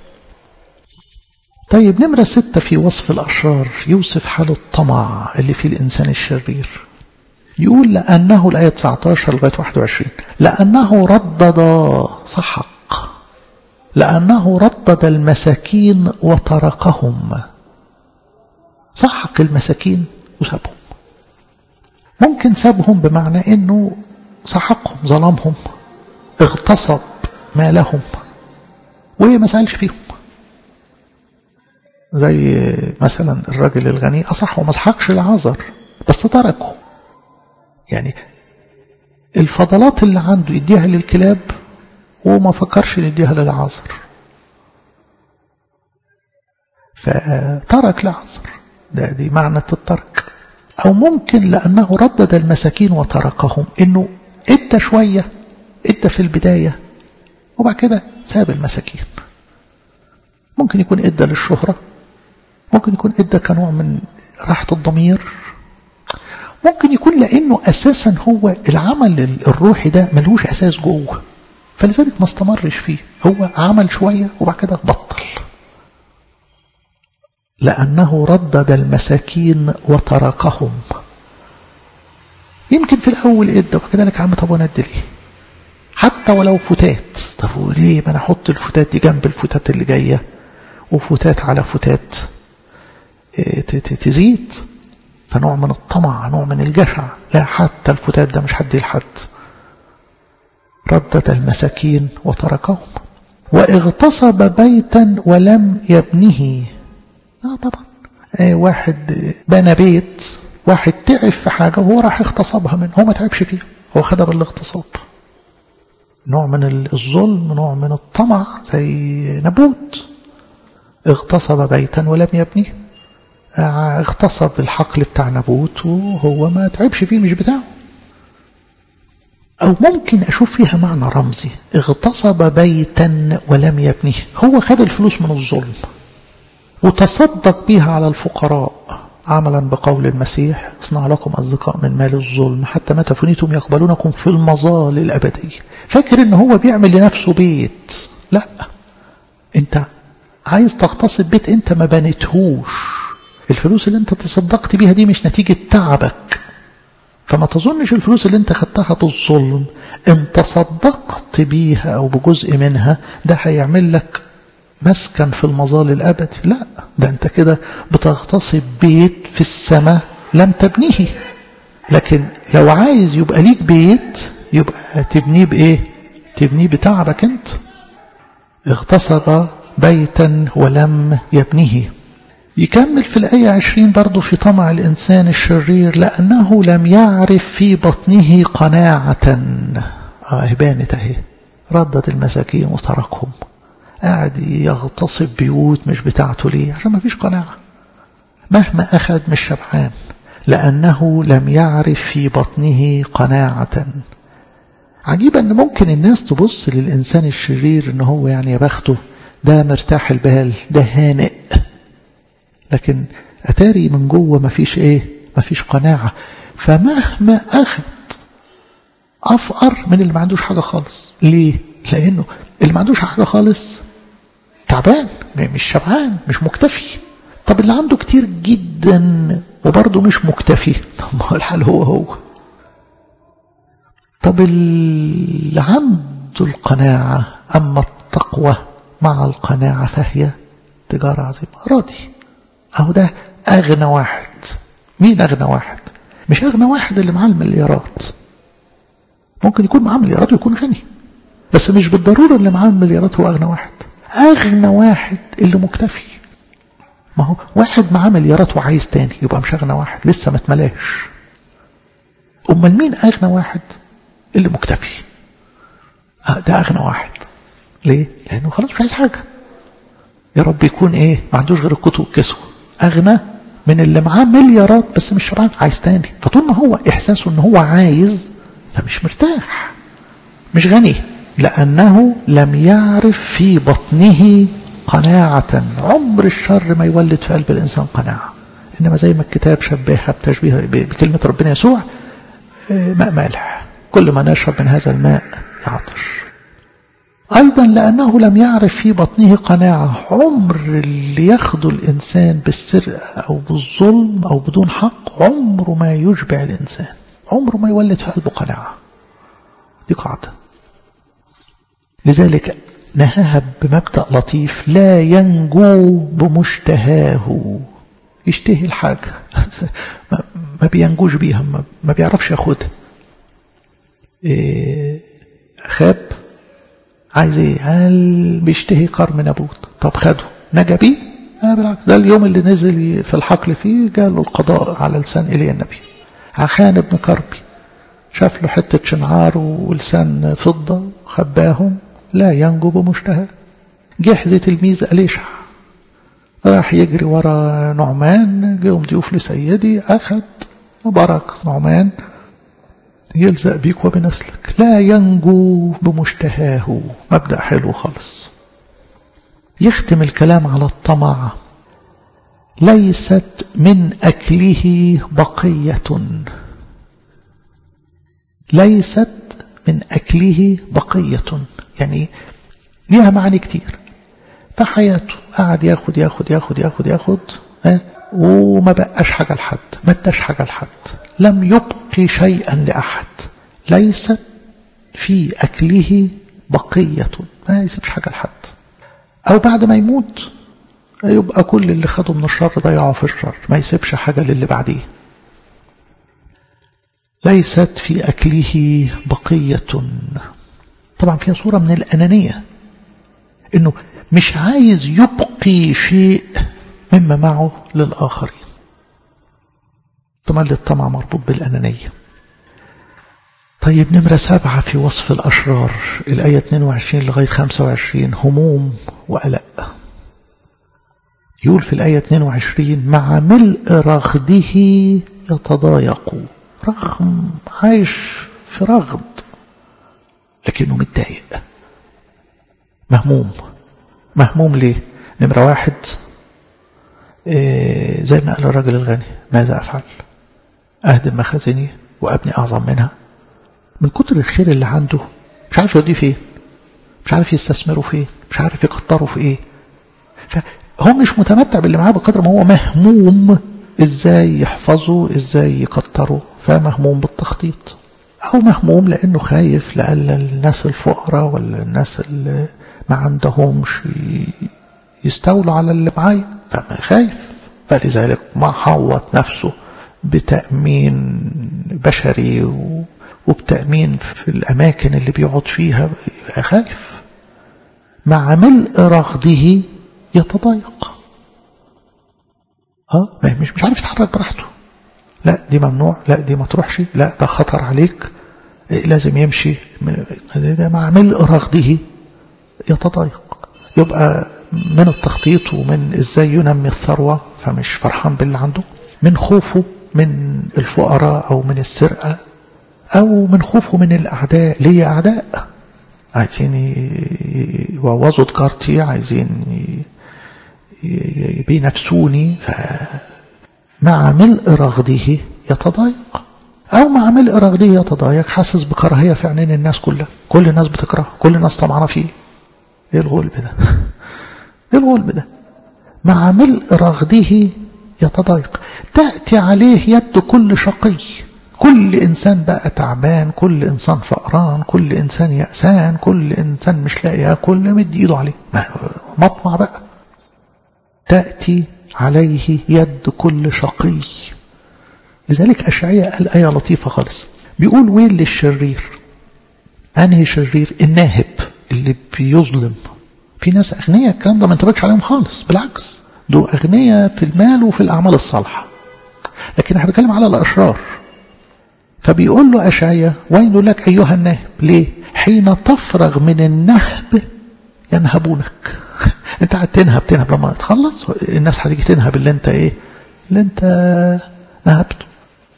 طيب نمرة ستة في وصف الأشرار يوصف حال الطمع اللي في الإنسان الشرير يقول لأنه الآية 19 لغاية 21 لأنه ردد صحق لأنه ردد المساكين وتركهم صحق المساكين وسابهم ممكن سابهم بمعنى انه سحقهم ظلمهم اغتصب مالهم وما سألش فيهم زي مثلا الراجل الغني أصح وما سحقش العذر بس تركه يعني الفضلات اللي عنده يديها للكلاب وما فكرش يديها للعذر فترك العذر ده دي معنى الترك أو ممكن لأنه ردد المساكين وتركهم إنه إدى شوية إدى في البداية وبعد كده ساب المساكين ممكن يكون إدى للشهرة ممكن يكون إدى كنوع من راحة الضمير ممكن يكون لأنه أساسا هو العمل الروحي ده ملوش أساس جوه فلذلك ما استمرش فيه هو عمل شوية وبعد كده بطل لأنه ردد المساكين وتركهم يمكن في الأول إدى وكذلك عم طب وانا ليه حتى ولو فتات طب وليه ما انا احط الفتات دي جنب الفتات اللي جاية وفتات على فتات تزيد فنوع من الطمع نوع من الجشع لا حتى الفتات ده مش هدي لحد ردد المساكين وتركهم واغتصب بيتا ولم يبنه اه طبعا آه واحد بنى بيت واحد تعب في حاجة وهو راح اغتصبها منه هو ما تعبش فيها هو خدها بالاغتصاب نوع من الظلم نوع من الطمع زي نبوت اغتصب بيتا ولم يبنيه اغتصب الحقل بتاع نبوت وهو ما تعبش فيه مش بتاعه أو ممكن أشوف فيها معنى رمزي اغتصب بيتا ولم يبنيه هو خد الفلوس من الظلم وتصدق بها على الفقراء عملا بقول المسيح اصنع لكم أصدقاء من مال الظلم حتى متى فنيتم يقبلونكم في المظال الأبدية فاكر ان هو بيعمل لنفسه بيت لا انت عايز تغتصب بيت انت ما بنيتهوش الفلوس اللي انت تصدقت بيها دي مش نتيجة تعبك فما تظنش الفلوس اللي انت خدتها بالظلم ان تصدقت بيها او بجزء منها ده هيعمل لك مسكن في المظال الابدي لا ده انت كده بتغتصب بيت في السماء لم تبنيه لكن لو عايز يبقى ليك بيت يبقى تبنيه بايه تبنيه بتعبك انت اغتصب بيتا ولم يبنيه يكمل في الآية عشرين برضو في طمع الإنسان الشرير لأنه لم يعرف في بطنه قناعة آه بانت اهي ردد المساكين وتركهم قاعد يغتصب بيوت مش بتاعته ليه عشان ما فيش قناعة مهما أخذ مش شبعان لأنه لم يعرف في بطنه قناعة عجيب أن ممكن الناس تبص للإنسان الشرير أنه هو يعني يا بخته ده مرتاح البال ده هانئ لكن أتاري من جوه مفيش إيه مفيش قناعة فمهما أخذ أفقر من اللي ما عندوش حاجة خالص ليه لأنه اللي ما عندوش حاجة خالص تعبان مش شبعان مش مكتفي طب اللي عنده كتير جدا وبرضه مش مكتفي طب ما هو الحال هو هو طب اللي عنده القناعة أما التقوى مع القناعة فهي تجارة عظيمة راضي أهو ده أغنى واحد مين أغنى واحد مش أغنى واحد اللي معاه المليارات ممكن يكون معاه مليارات ويكون غني بس مش بالضرورة اللي معاه المليارات هو أغنى واحد أغنى واحد اللي مكتفي ما هو واحد معاه مليارات وعايز تاني يبقى مش أغنى واحد لسه ما اتملاش أمال مين أغنى واحد اللي مكتفي آه ده أغنى واحد ليه؟ لأنه خلاص مش عايز حاجة يا رب يكون إيه ما عندوش غير الكتب والكسوة أغنى من اللي معاه مليارات بس مش شبعان عايز تاني فطول ما هو إحساسه إن هو عايز فمش مرتاح مش غني لأنه لم يعرف في بطنه قناعة عمر الشر ما يولد في قلب الإنسان قناعة إنما زي ما الكتاب شبهها بتشبيه بكلمة ربنا يسوع ماء مالح كل ما نشرب من هذا الماء يعطش أيضا لأنه لم يعرف في بطنه قناعة عمر اللي ياخده الإنسان بالسرقة أو بالظلم أو بدون حق عمره ما يشبع الإنسان عمره ما يولد في قلبه قناعة دي قاعدة لذلك نهاها بمبدأ لطيف لا ينجو بمشتهاه يشتهي الحاجة ما بينجوش بيها ما بيعرفش ياخدها إيه خاب عايز ايه قال بيشتهي قرن نابوت طب خده نجا بيه آه بالعكس ده اليوم اللي نزل في الحقل فيه جاله القضاء على لسان إلي النبي عخان ابن كربي شاف له حتة شنعار ولسان فضة خباهم لا ينجو بمشتهى جه تلميذ أليشع راح يجري ورا نعمان جيهم ضيوف لسيدي أخذ برك نعمان يلزق بيك وبنسلك لا ينجو بمشتهاه مبدأ حلو خالص يختم الكلام على الطمع ليست من أكله بقية ليست من أكله بقية يعني ليها معاني كتير فحياته قعد ياخد ياخد ياخد ياخد ياخد اه وما بقاش حاجة لحد ما اداش حاجة لحد لم يبقي شيئا لأحد ليست في أكله بقية ما يسيبش حاجة لحد أو بعد ما يموت يبقى كل اللي خده من الشر ضيعه في الشر ما يسيبش حاجة للي بعديه ليست في أكله بقية طبعا فيها صورة من الأنانية إنه مش عايز يبقي شيء مما معه للآخرين طبعا الطمع مربوط بالأنانية طيب نمرة سبعة في وصف الأشرار الآية 22 لغاية 25 هموم وقلق يقول في الآية 22 مع ملء رغده يتضايق رغم عايش في رغد لكنه متضايق مهموم مهموم ليه نمرة واحد إيه زي ما قال الرجل الغني ماذا أفعل أهدم مخازني وأبني أعظم منها من كتر الخير اللي عنده مش عارف يوديه فين مش عارف يستثمره فين مش عارف يكتره في ايه فهو مش متمتع باللي معاه بقدر ما هو مهموم ازاي يحفظه ازاي يكتره فمهموم بالتخطيط او مهموم لانه خايف لألا الناس الفقراء ولا الناس اللي ما عندهمش يستولوا على اللي معايا فخايف فلذلك ما حوط نفسه بتأمين بشري وبتأمين في الأماكن اللي بيقعد فيها خايف مع ملء رغده يتضايق اه مش مش عارف يتحرك براحته لا دي ممنوع لا دي ما تروحش لا ده خطر عليك لازم يمشي ده مع ملء رغده يتضايق يبقى من التخطيط ومن ازاي ينمي الثروة فمش فرحان باللي عنده من خوفه من الفقراء أو من السرقة أو من خوفه من الأعداء ليه أعداء عايزين يبوظوا تجارتي عايزين بينافسوني فمع ملء رغده يتضايق أو مع ملء رغده يتضايق حاسس بكراهية في عينين الناس كلها كل الناس بتكره كل الناس طمعانة فيه ايه الغلب ده ايه الغلب ده مع ملء رغده يتضايق تأتي عليه يد كل شقي كل إنسان بقى تعبان كل إنسان فقران كل إنسان يأسان كل إنسان مش لاقي ياكل مد إيده عليه مطمع بقى تأتي عليه يد كل شقي لذلك أشعية قال آية لطيفة خالص بيقول ويل للشرير أنهي شرير الناهب اللي بيظلم في ناس أغنياء الكلام ده ما انتبهش عليهم خالص بالعكس دول أغنياء في المال وفي الأعمال الصالحة لكن احنا بنتكلم على الأشرار فبيقول له أشعية ويل لك أيها الناهب ليه حين تفرغ من النهب ينهبونك انت قاعد تنهب تنهب لما تخلص الناس هتيجي تنهب اللي انت ايه اللي انت نهبته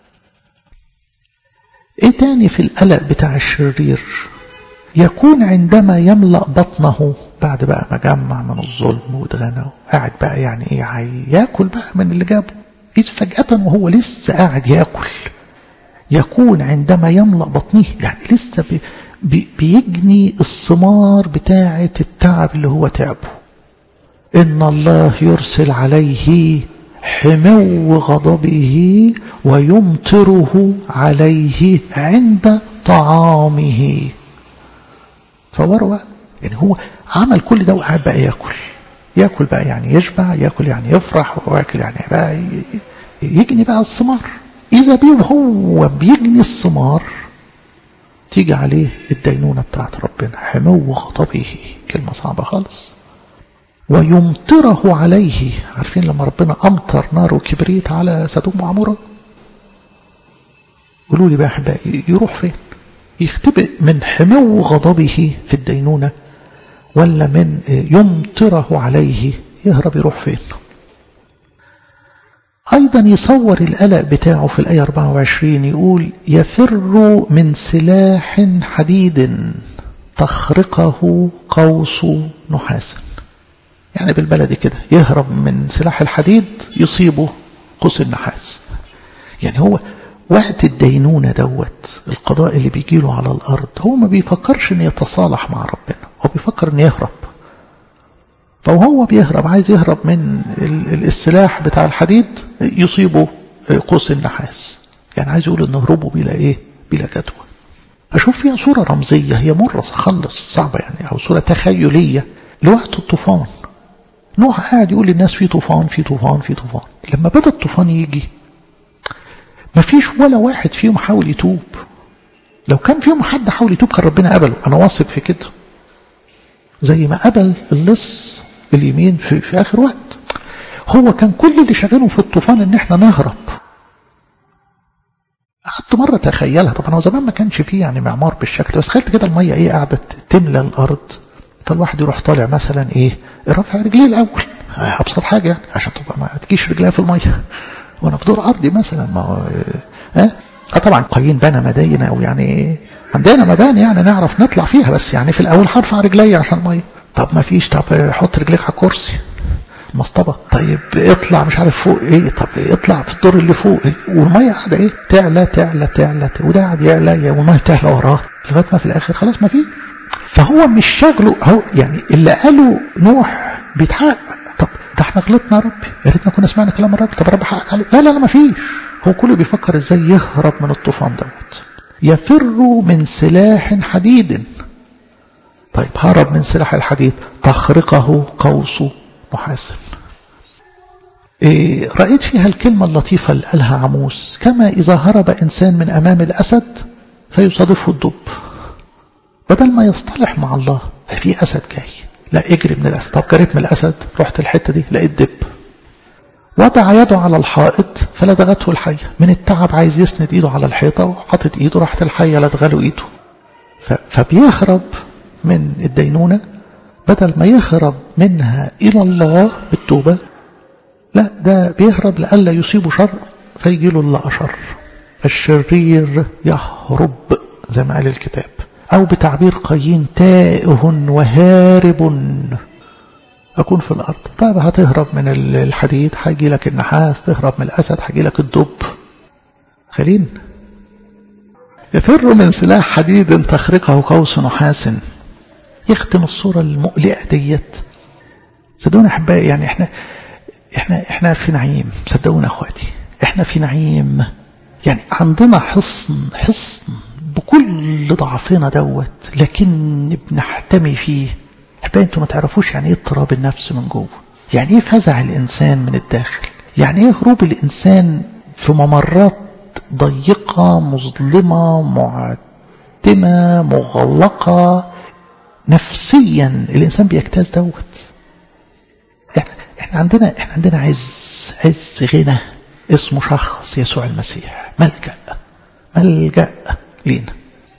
ايه تاني في القلق بتاع الشرير يكون عندما يملأ بطنه بعد بقى ما جمع من الظلم واتغنى قاعد بقى يعني ايه ياكل بقى من اللي جابه إذ فجأة وهو لسه قاعد ياكل يكون عندما يملأ بطنه يعني لسه بي بي بيجني الثمار بتاعة التعب اللي هو تعبه إن الله يرسل عليه حمو غضبه ويمطره عليه عند طعامه تصوروا بقى يعني هو عمل كل ده وقاعد بقى ياكل ياكل بقى يعني يشبع ياكل يعني يفرح وياكل يعني بقى يجني بقى الثمار إذا بيه هو بيجني الثمار تيجي عليه الدينونة بتاعت ربنا حمو غضبه كلمة صعبة خالص ويمطره عليه عارفين لما ربنا أمطر نار وكبريت على سدوم وعمورة قولوا لي بقى أحبائي يروح فين يختبئ من حمو غضبه في الدينونة ولا من يمطره عليه يهرب يروح فين أيضا يصور القلق بتاعه في الآية 24 يقول يفر من سلاح حديد تخرقه قوس نحاس يعني بالبلدي كده يهرب من سلاح الحديد يصيبه قوس النحاس يعني هو وقت الدينونة دوت القضاء اللي بيجيله على الأرض هو ما بيفكرش ان يتصالح مع ربنا هو بيفكر ان يهرب فهو بيهرب عايز يهرب من السلاح بتاع الحديد يصيبه قوس النحاس يعني عايز يقول ان هروبه بلا ايه بلا جدوى اشوف فيها صورة رمزية هي مرة خلص صعبة يعني او صورة تخيلية لوقت الطوفان نوح قاعد يقول للناس في طوفان في طوفان في طوفان لما بدأ الطوفان يجي ما فيش ولا واحد فيهم حاول يتوب لو كان فيهم حد حاول يتوب كان ربنا قبله انا واثق في كده زي ما قبل اللص اليمين في, في اخر وقت هو كان كل اللي شغاله في الطوفان ان احنا نهرب قعدت مرة تخيلها طبعا هو زمان ما كانش فيه يعني معمار بالشكل بس تخيلت كده المية ايه قاعدة تملى الارض فالواحد يروح طالع مثلا ايه رافع رجليه الاول ابسط حاجة يعني عشان تبقى ما تجيش رجليها في المية وانا في دور ارضي مثلا ما هو اه, اه طبعا قايين بنى مداين او يعني عندنا مباني يعني نعرف نطلع فيها بس يعني في الاول هرفع رجلي عشان الميه طب ما فيش طب حط رجليك على الكرسي المصطبة طيب اطلع مش عارف فوق ايه طب اطلع في الدور اللي فوق إيه؟ والميه قاعده ايه تعلى تعلى تعلى وده قاعد يعلى والميه تعلى وراه لغايه ما في الاخر خلاص ما في فهو مش شغله هو يعني اللي قاله نوح بيتحقق طب ده احنا غلطنا يا رب يا ريتنا كنا سمعنا كلام الرب طب الرب حقق عليه لا لا لا ما فيش هو كله بيفكر ازاي يهرب من الطوفان دوت يفر من سلاح حديد طيب هرب من سلاح الحديد تخرقه قوس نحاس إيه رأيت فيها الكلمة اللطيفة اللي قالها عموس كما إذا هرب إنسان من أمام الأسد فيصادفه الدب بدل ما يصطلح مع الله في أسد جاي لا اجري من الأسد طب جريت من الأسد رحت الحتة دي لقيت دب وضع يده على الحائط فلدغته الحية من التعب عايز يسند ايده على الحيطة وحاطط ايده راحت الحية لدغله ايده فبيهرب من الدينونة بدل ما يهرب منها إلى الله بالتوبة لا ده بيهرب لألا يصيبه شر فيجي له اللي أشر الشرير يهرب زي ما قال الكتاب أو بتعبير قايين تائه وهارب أكون في الأرض طيب هتهرب من الحديد هيجي لك النحاس تهرب من الأسد هيجي لك الدب خلين يفر من سلاح حديد تخرقه قوس نحاس يختم الصورة المقلقة ديت صدقوني أحبائي يعني احنا احنا احنا في نعيم صدقونا اخواتي احنا في نعيم يعني عندنا حصن حصن بكل ضعفنا دوت لكن بنحتمي فيه احبائي انتوا ما تعرفوش يعني ايه اضطراب النفس من جوه يعني ايه فزع الانسان من الداخل يعني ايه هروب الانسان في ممرات ضيقة مظلمة معتمة مغلقة نفسيا الإنسان بيجتاز دوت احنا, احنا عندنا احنا عندنا عز عز غنى اسمه شخص يسوع المسيح ملجأ ملجأ لينا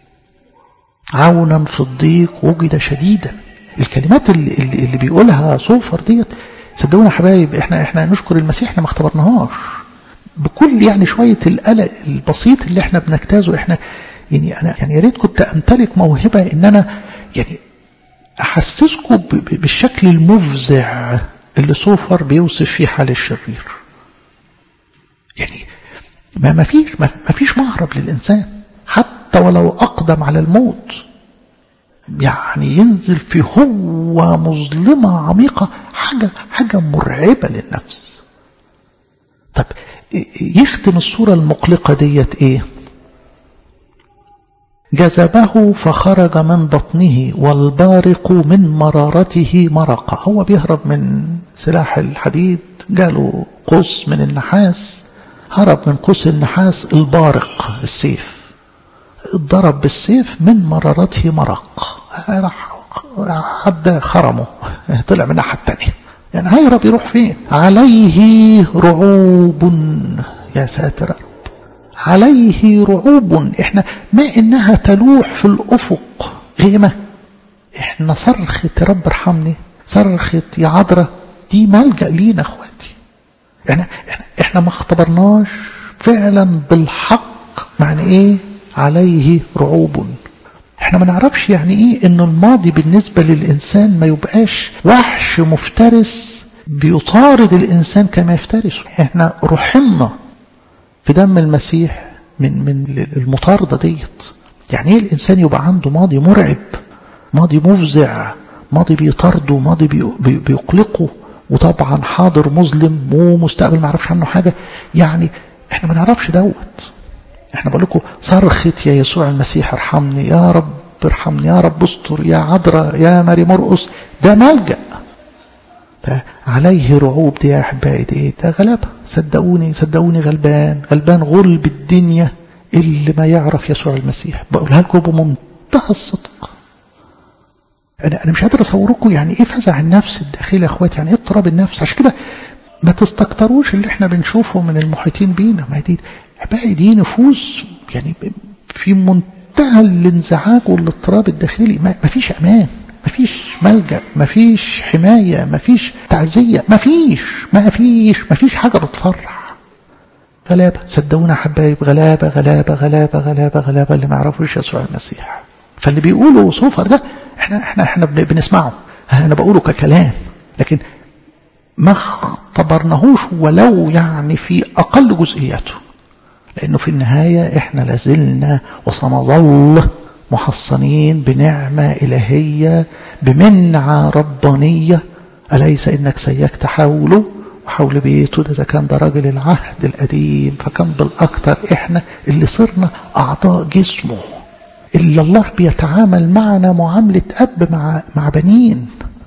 عونا في الضيق وجد شديدا الكلمات اللي, اللي, اللي بيقولها صوفر ديت صدقونا يا حبايب احنا احنا نشكر المسيح احنا ما اختبرناهاش بكل يعني شوية القلق البسيط اللي احنا بنجتازه احنا يعني انا يعني يا ريت كنت امتلك موهبة ان انا يعني احسسكم بالشكل المفزع اللي صوفر بيوصف فيه حال الشرير يعني ما ما فيش ما فيش مهرب للانسان حتى ولو اقدم على الموت يعني ينزل في هو مظلمة عميقة حاجة حاجة مرعبة للنفس طب يختم الصورة المقلقة ديت ايه جذبه فخرج من بطنه والبارق من مرارته مرقة هو بيهرب من سلاح الحديد جاله قوس من النحاس هرب من قوس النحاس البارق السيف اتضرب بالسيف من مرارته مرق راح حد خرمه طلع من الناحية التانية يعني هيهرب يروح فين عليه رعوب يا ساتر عليه رعوب احنا ما انها تلوح في الافق غيمة احنا صرخة رب ارحمني صرخة يا عذراء دي ملجأ لينا اخواتي احنا, احنا, احنا ما اختبرناش فعلا بالحق معنى ايه عليه رعوب احنا ما نعرفش يعني ايه ان الماضي بالنسبة للانسان ما يبقاش وحش مفترس بيطارد الانسان كما يفترسه احنا رحمنا في دم المسيح من من المطاردة ديت يعني ايه الانسان يبقى عنده ماضي مرعب ماضي مفزع ماضي بيطارده ماضي بي بيقلقه وطبعا حاضر مظلم ومستقبل ما يعرفش عنه حاجة يعني احنا ما نعرفش دوت احنا بقول لكم صرخة يا يسوع المسيح ارحمني يا رب ارحمني يا رب استر يا عذراء يا ماري مرقص ده ملجأ فعليه رعوب دي يا احبائي دي ده غلبة صدقوني صدقوني غلبان غلبان غلب الدنيا اللي ما يعرف يسوع المسيح بقولها لكم بمنتهى الصدق انا انا مش قادر اصوركم يعني ايه فزع النفس الداخلي يا اخواتي يعني ايه اضطراب النفس عشان كده ما تستكتروش اللي احنا بنشوفه من المحيطين بينا ما دي احبائي دي نفوس يعني في منتهى الانزعاج والاضطراب الداخلي ما فيش امان ما فيش ملجأ ما فيش حماية ما فيش تعزية ما فيش ما فيش ما فيش حاجة بتفرح غلابة صدقونا حبايب غلابة غلابة غلابة غلابة غلابة اللي ما يعرفوش يسوع المسيح فاللي بيقولوا صوفر ده احنا احنا احنا بنسمعه انا بقوله ككلام لكن ما اختبرناهوش ولو يعني في اقل جزئياته لانه في النهاية احنا لازلنا وسنظل محصنين بنعمة إلهية بمنعة ربانية أليس إنك سيكت حوله وحول بيته ده إذا كان ده راجل العهد القديم فكان بالأكثر إحنا اللي صرنا أعضاء جسمه إلا الله بيتعامل معنا معاملة أب مع, مع بنين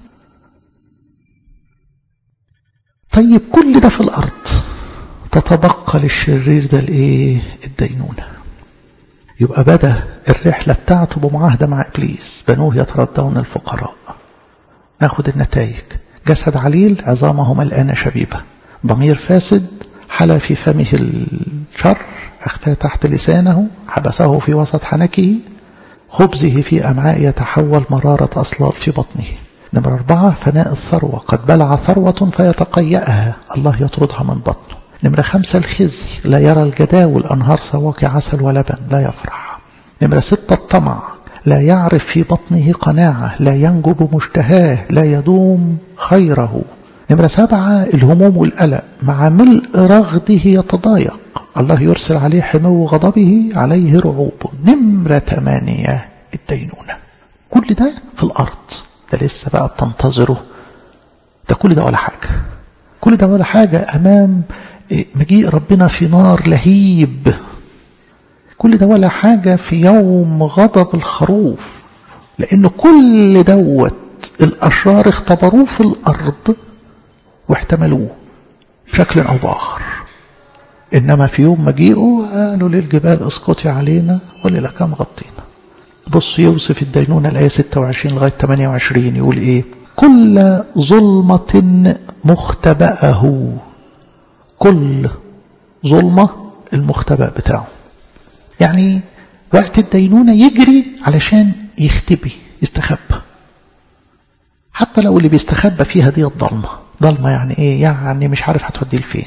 طيب كل ده في الأرض تتبقى للشرير ده الإيه الدينونة يبقى بدأ الرحلة بتاعته بمعاهدة مع إبليس بنوه يتردون الفقراء ناخد النتائج جسد عليل عظامه ملآن شبيبة ضمير فاسد حلى في فمه الشر أخفى تحت لسانه حبسه في وسط حنكه خبزه في أمعاء يتحول مرارة أصلاب في بطنه نمرة أربعة فناء الثروة قد بلع ثروة فيتقيأها الله يطردها من بطنه نمرة خمسة الخزي لا يرى الجداول أنهار سواك عسل ولبن لا يفرح نمرة ستة الطمع لا يعرف في بطنه قناعة لا ينجب مشتهاه لا يدوم خيره نمرة سبعة الهموم والقلق مع ملء رغده يتضايق الله يرسل عليه حمو غضبه عليه رعوب نمرة ثمانية الدينونة كل ده في الأرض ده لسه بقى بتنتظره ده كل ده ولا حاجة كل ده ولا حاجة أمام مجيء ربنا في نار لهيب كل ده ولا حاجة في يوم غضب الخروف لأن كل دوت الأشرار اختبروه في الأرض واحتملوه بشكل أو بآخر إنما في يوم مجيئه قالوا للجبال اسقطي علينا وللكام غطينا بص يوسف الدينونة الآية 26 لغاية 28 يقول إيه كل ظلمة مختبأه كل ظلمة المختبأ بتاعه يعني وقت الدينونة يجري علشان يختبي يستخبى حتى لو اللي بيستخبى فيها دي الضلمة ضلمة يعني ايه يعني مش عارف هتوديه لفين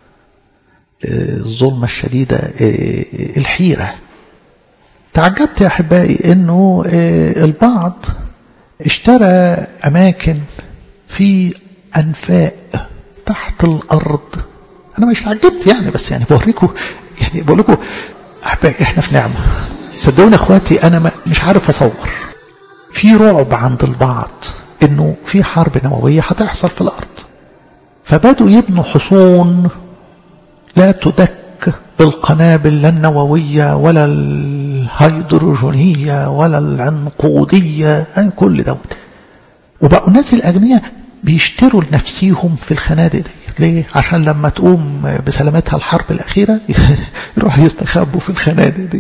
الظلمة الشديدة الحيرة تعجبت يا أحبائي أنه البعض اشترى أماكن في أنفاق تحت الأرض أنا مش تعجبت يعني بس يعني بوريكم يعني بقول لكم أحبائي إحنا في نعمة صدقوني أخواتي أنا مش عارف أصور في رعب عند البعض إنه في حرب نووية هتحصل في الأرض فبدوا يبنوا حصون لا تدك بالقنابل لا النووية ولا الهيدروجينية ولا العنقودية يعني كل دوت وبقوا الناس الأغنياء بيشتروا لنفسيهم في الخنادق دي ليه؟ عشان لما تقوم بسلامتها الحرب الأخيرة يروحوا يستخبوا في الخنادق دي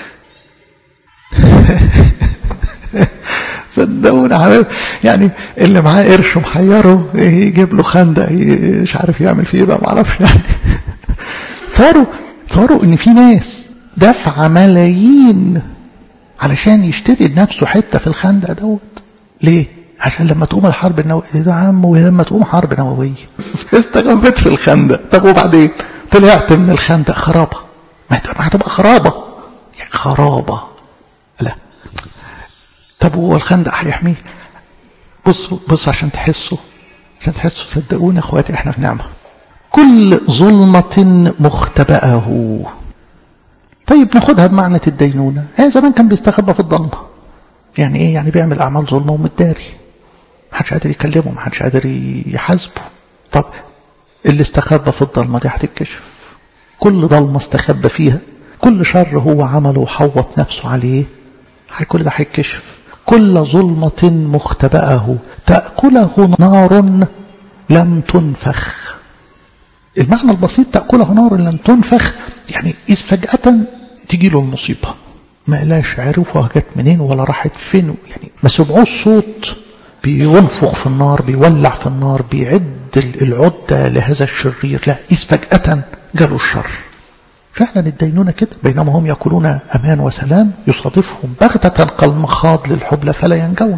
صدقونا حبايب يعني اللي معاه قرش محيره يجيب له خندق مش عارف يعمل فيه بقى معرفش يعني تصوروا تصوروا ان في ناس دفع ملايين علشان يشتري لنفسه حته في الخندق دوت ليه؟ عشان لما تقوم الحرب النووية يا عم ولما تقوم حرب نووية استخبيت في الخندق طب وبعدين طلعت من الخندق خرابة ما هتبقى خرابة يعني خرابة لا طب هو الخندق هيحميه بصوا بصوا عشان تحسوا عشان تحسوا صدقوني اخواتي احنا في نعمة كل ظلمة مختبأه طيب ناخدها بمعنى الدينونة هي زمان كان بيستخبى في الضلمة يعني ايه يعني بيعمل اعمال ظلمة ومتداري محدش قادر يكلمه محدش قادر يحاسبه طب اللي استخبى في الضلمة دي هتتكشف كل ضلمة استخبى فيها كل شر هو عمله وحوط نفسه عليه كل ده هيتكشف كل ظلمة مختبأه تأكله نار لم تنفخ المعنى البسيط تأكله نار لم تنفخ يعني إذ فجأة تجي له المصيبة ما لاش عرفها جت منين ولا راحت فين يعني ما سمعوش صوت بينفخ في النار بيولع في النار بيعد العدة لهذا الشرير لا إذ فجأة جاله الشر فعلا الدينونة كده بينما هم يأكلون أمان وسلام يصادفهم بغتة كالمخاض للحبلى فلا ينجون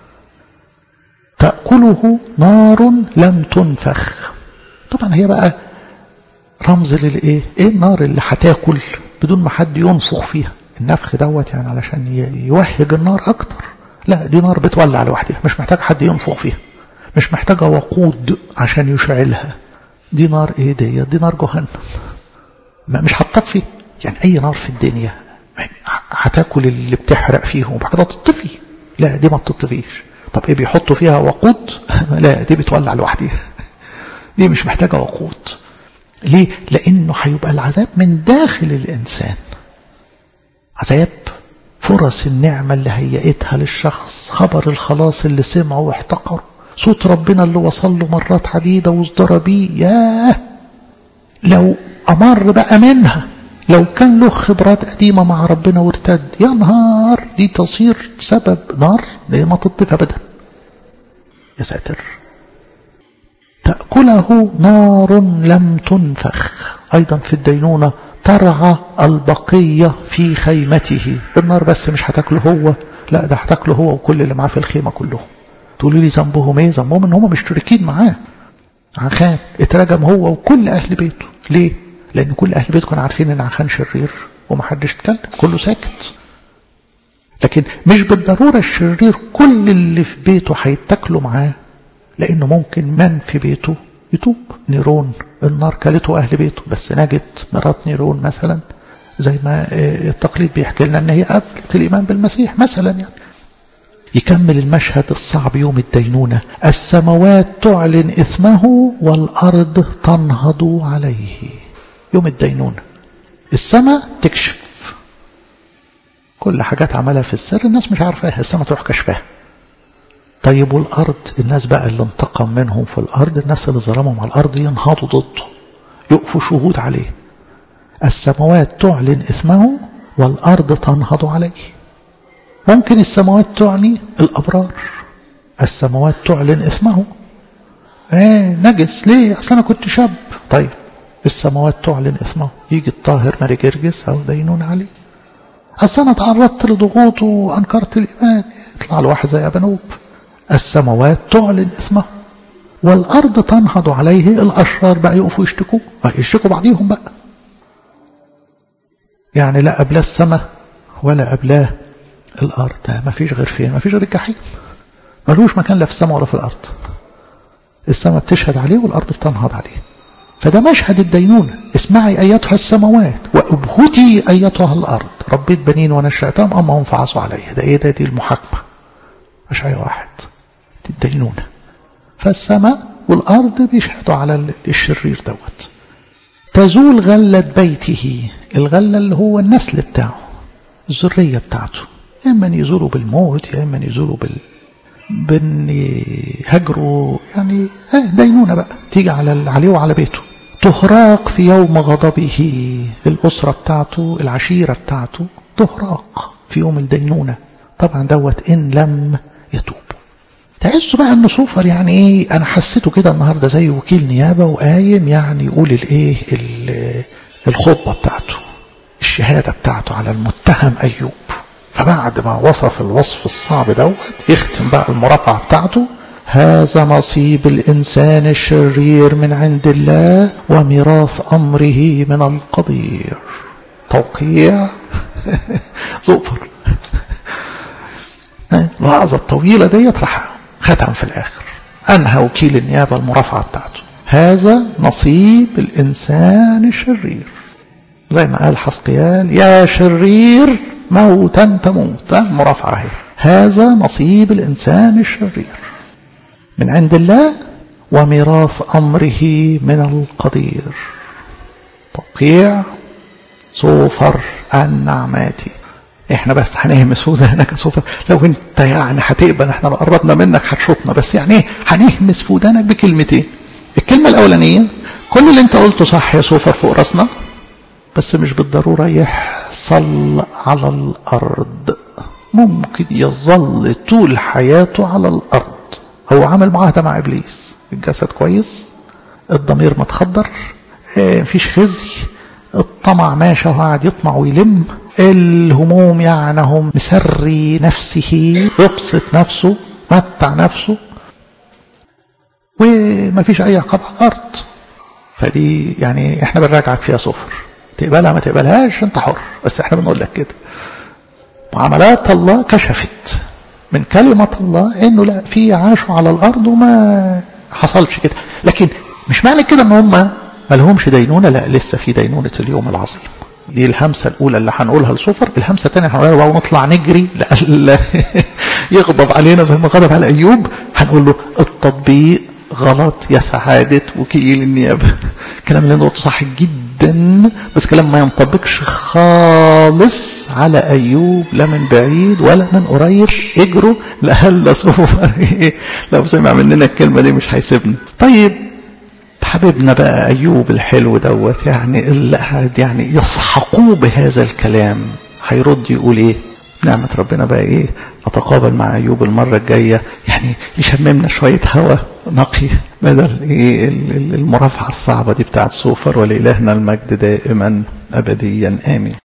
تأكله نار لم تنفخ طبعا هي بقى رمز للإيه إيه النار اللي هتاكل بدون ما حد ينفخ فيها النفخ دوت يعني علشان يوهج النار أكتر لا دي نار بتولع لوحدها مش محتاج حد ينفخ فيها مش محتاجة وقود عشان يشعلها دي نار ايه دي دي نار جهنم ما مش هتطفي يعني اي نار في الدنيا هتاكل اللي بتحرق فيهم وبعد كده تطفي لا دي ما بتطفيش طب ايه بيحطوا فيها وقود لا دي بتولع لوحدها دي مش محتاجة وقود ليه لانه هيبقى العذاب من داخل الانسان عذاب فرص النعمة اللي هيئتها للشخص خبر الخلاص اللي سمعه واحتقر صوت ربنا اللي وصل له مرات عديدة وازدرى بيه ياه لو أمر بقى منها لو كان له خبرات قديمة مع ربنا وارتد يا نهار دي تصير سبب نار ما تطفى أبدا يا ساتر تأكله نار لم تنفخ أيضا في الدينونة ترعى البقية في خيمته النار بس مش هتاكله هو لا ده هتاكله هو وكل اللي معاه في الخيمة كلهم تقولوا لي ذنبهم ايه ذنبهم ان هم مشتركين معاه عخان اترجم هو وكل اهل بيته ليه لان كل اهل بيته كانوا عارفين ان عخان شرير ومحدش اتكلم كله ساكت لكن مش بالضرورة الشرير كل اللي في بيته هيتاكلوا معاه لانه ممكن من في بيته يتوب نيرون النار كلته اهل بيته بس نجت مرات نيرون مثلا زي ما التقليد بيحكي لنا ان هي قبلت الايمان بالمسيح مثلا يعني يكمل المشهد الصعب يوم الدينونة السماوات تعلن إثمه والأرض تنهض عليه يوم الدينونة السماء تكشف كل حاجات عملها في السر الناس مش عارفاها السماء تروح كشفاها طيب والأرض الناس بقى اللي انتقم منهم في الأرض الناس اللي ظلمهم على الأرض ينهضوا ضده يقفوا شهود عليه السماوات تعلن إثمه والأرض تنهض عليه ممكن السماوات تعني الأبرار السماوات تعلن إثمه ايه نجس ليه أصلا أنا كنت شاب طيب السماوات تعلن إثمه يجي الطاهر ماري جرجس أو دينون عليه أصل أنا تعرضت لضغوط وأنكرت الإيمان يطلع له واحد زي أبنوب السماوات تعلن إثمه والأرض تنهض عليه الأشرار بقى يقفوا يشتكوا يشتكوا بعضيهم بقى يعني لا قبلاه السماء ولا قبلاه الأرض ما فيش غير فين ما فيش غير الجحيم ملوش مكان لا في السماء ولا في الأرض السماء بتشهد عليه والأرض بتنهض عليه فده مشهد الدينونة اسمعي أيتها السماوات وأبهتي أيتها الأرض ربيت بنين ونشأتهم أما هم فعصوا عليه ده إيه ده دي المحاكمة مش أي واحد دي الدينونة فالسماء والأرض بيشهدوا على الشرير دوت تزول غلة بيته الغلة اللي هو النسل بتاعه الذرية بتاعته يا إما يزولوا بالموت يا إما يزولوا بال بن هجروا يعني دينونة بقى تيجي على عليه وعلى بيته تهراق في يوم غضبه الأسرة بتاعته العشيرة بتاعته تهراق في يوم الدينونة طبعا دوت إن لم يتوب تحسوا بقى انه سوفر يعني ايه انا حسيته كده النهارده زي وكيل نيابه وقايم يعني يقول الايه الخطبه بتاعته الشهاده بتاعته على المتهم ايوب فبعد ما وصف الوصف الصعب دوت يختم بقى المرافعه بتاعته هذا نصيب الانسان الشرير من عند الله وميراث امره من القدير توقيع سوبر الوعظه الطويله ديت راح ختم في الآخر أنهى وكيل النيابة المرافعة بتاعته هذا نصيب الإنسان الشرير زي ما قال حسقيال يا شرير موتا تموت مرافعة هي هذا نصيب الإنسان الشرير من عند الله وميراث أمره من القدير توقيع صوفر النعمات احنا بس هنهمس ودانك كسوفر لو انت يعني هتقبل احنا لو قربنا منك هتشوطنا بس يعني ايه هنهمس في ودانك بكلمتين الكلمة الأولانية كل اللي انت قلته صح يا سوفر فوق راسنا بس مش بالضرورة يحصل على الأرض ممكن يظل طول حياته على الأرض هو عمل معاهدة مع إبليس الجسد كويس الضمير متخدر اه مفيش خزي الطمع ماشى وقاعد يطمع ويلم الهموم يعنهم مسري نفسه يبسط نفسه متع نفسه وما فيش اي عقاب على الارض فدي يعني احنا بنراجعك فيها صفر تقبلها ما تقبلهاش انت حر بس احنا بنقول لك كده معاملات الله كشفت من كلمة الله انه لا في عاشوا على الارض وما حصلش كده لكن مش معنى كده ان هم ما لهمش دينونة لا لسه في دينونة اليوم العظيم دي الهمسة الأولى اللي هنقولها لصفر الهمسة الثانية هنقولها بقى ونطلع نجري لألا يغضب علينا زي ما غضب على أيوب هنقول له التطبيق غلط يا سعادة وكيل النيابة الكلام اللي انت صح جدا بس كلام ما ينطبقش خالص على أيوب لا من بعيد ولا من قريب اجروا لألا صفر لو سمع مننا الكلمة دي مش هيسيبنا طيب حبيبنا بقى أيوب الحلو دوت يعني اللي قاعد يعني يسحقوه بهذا الكلام هيرد يقول إيه نعمة ربنا بقى إيه نتقابل مع أيوب المرة الجاية يعني يشممنا شوية هواء نقي بدل إيه المرافعة الصعبة دي بتاعت سوفر ولإلهنا المجد دائما أبديا آمين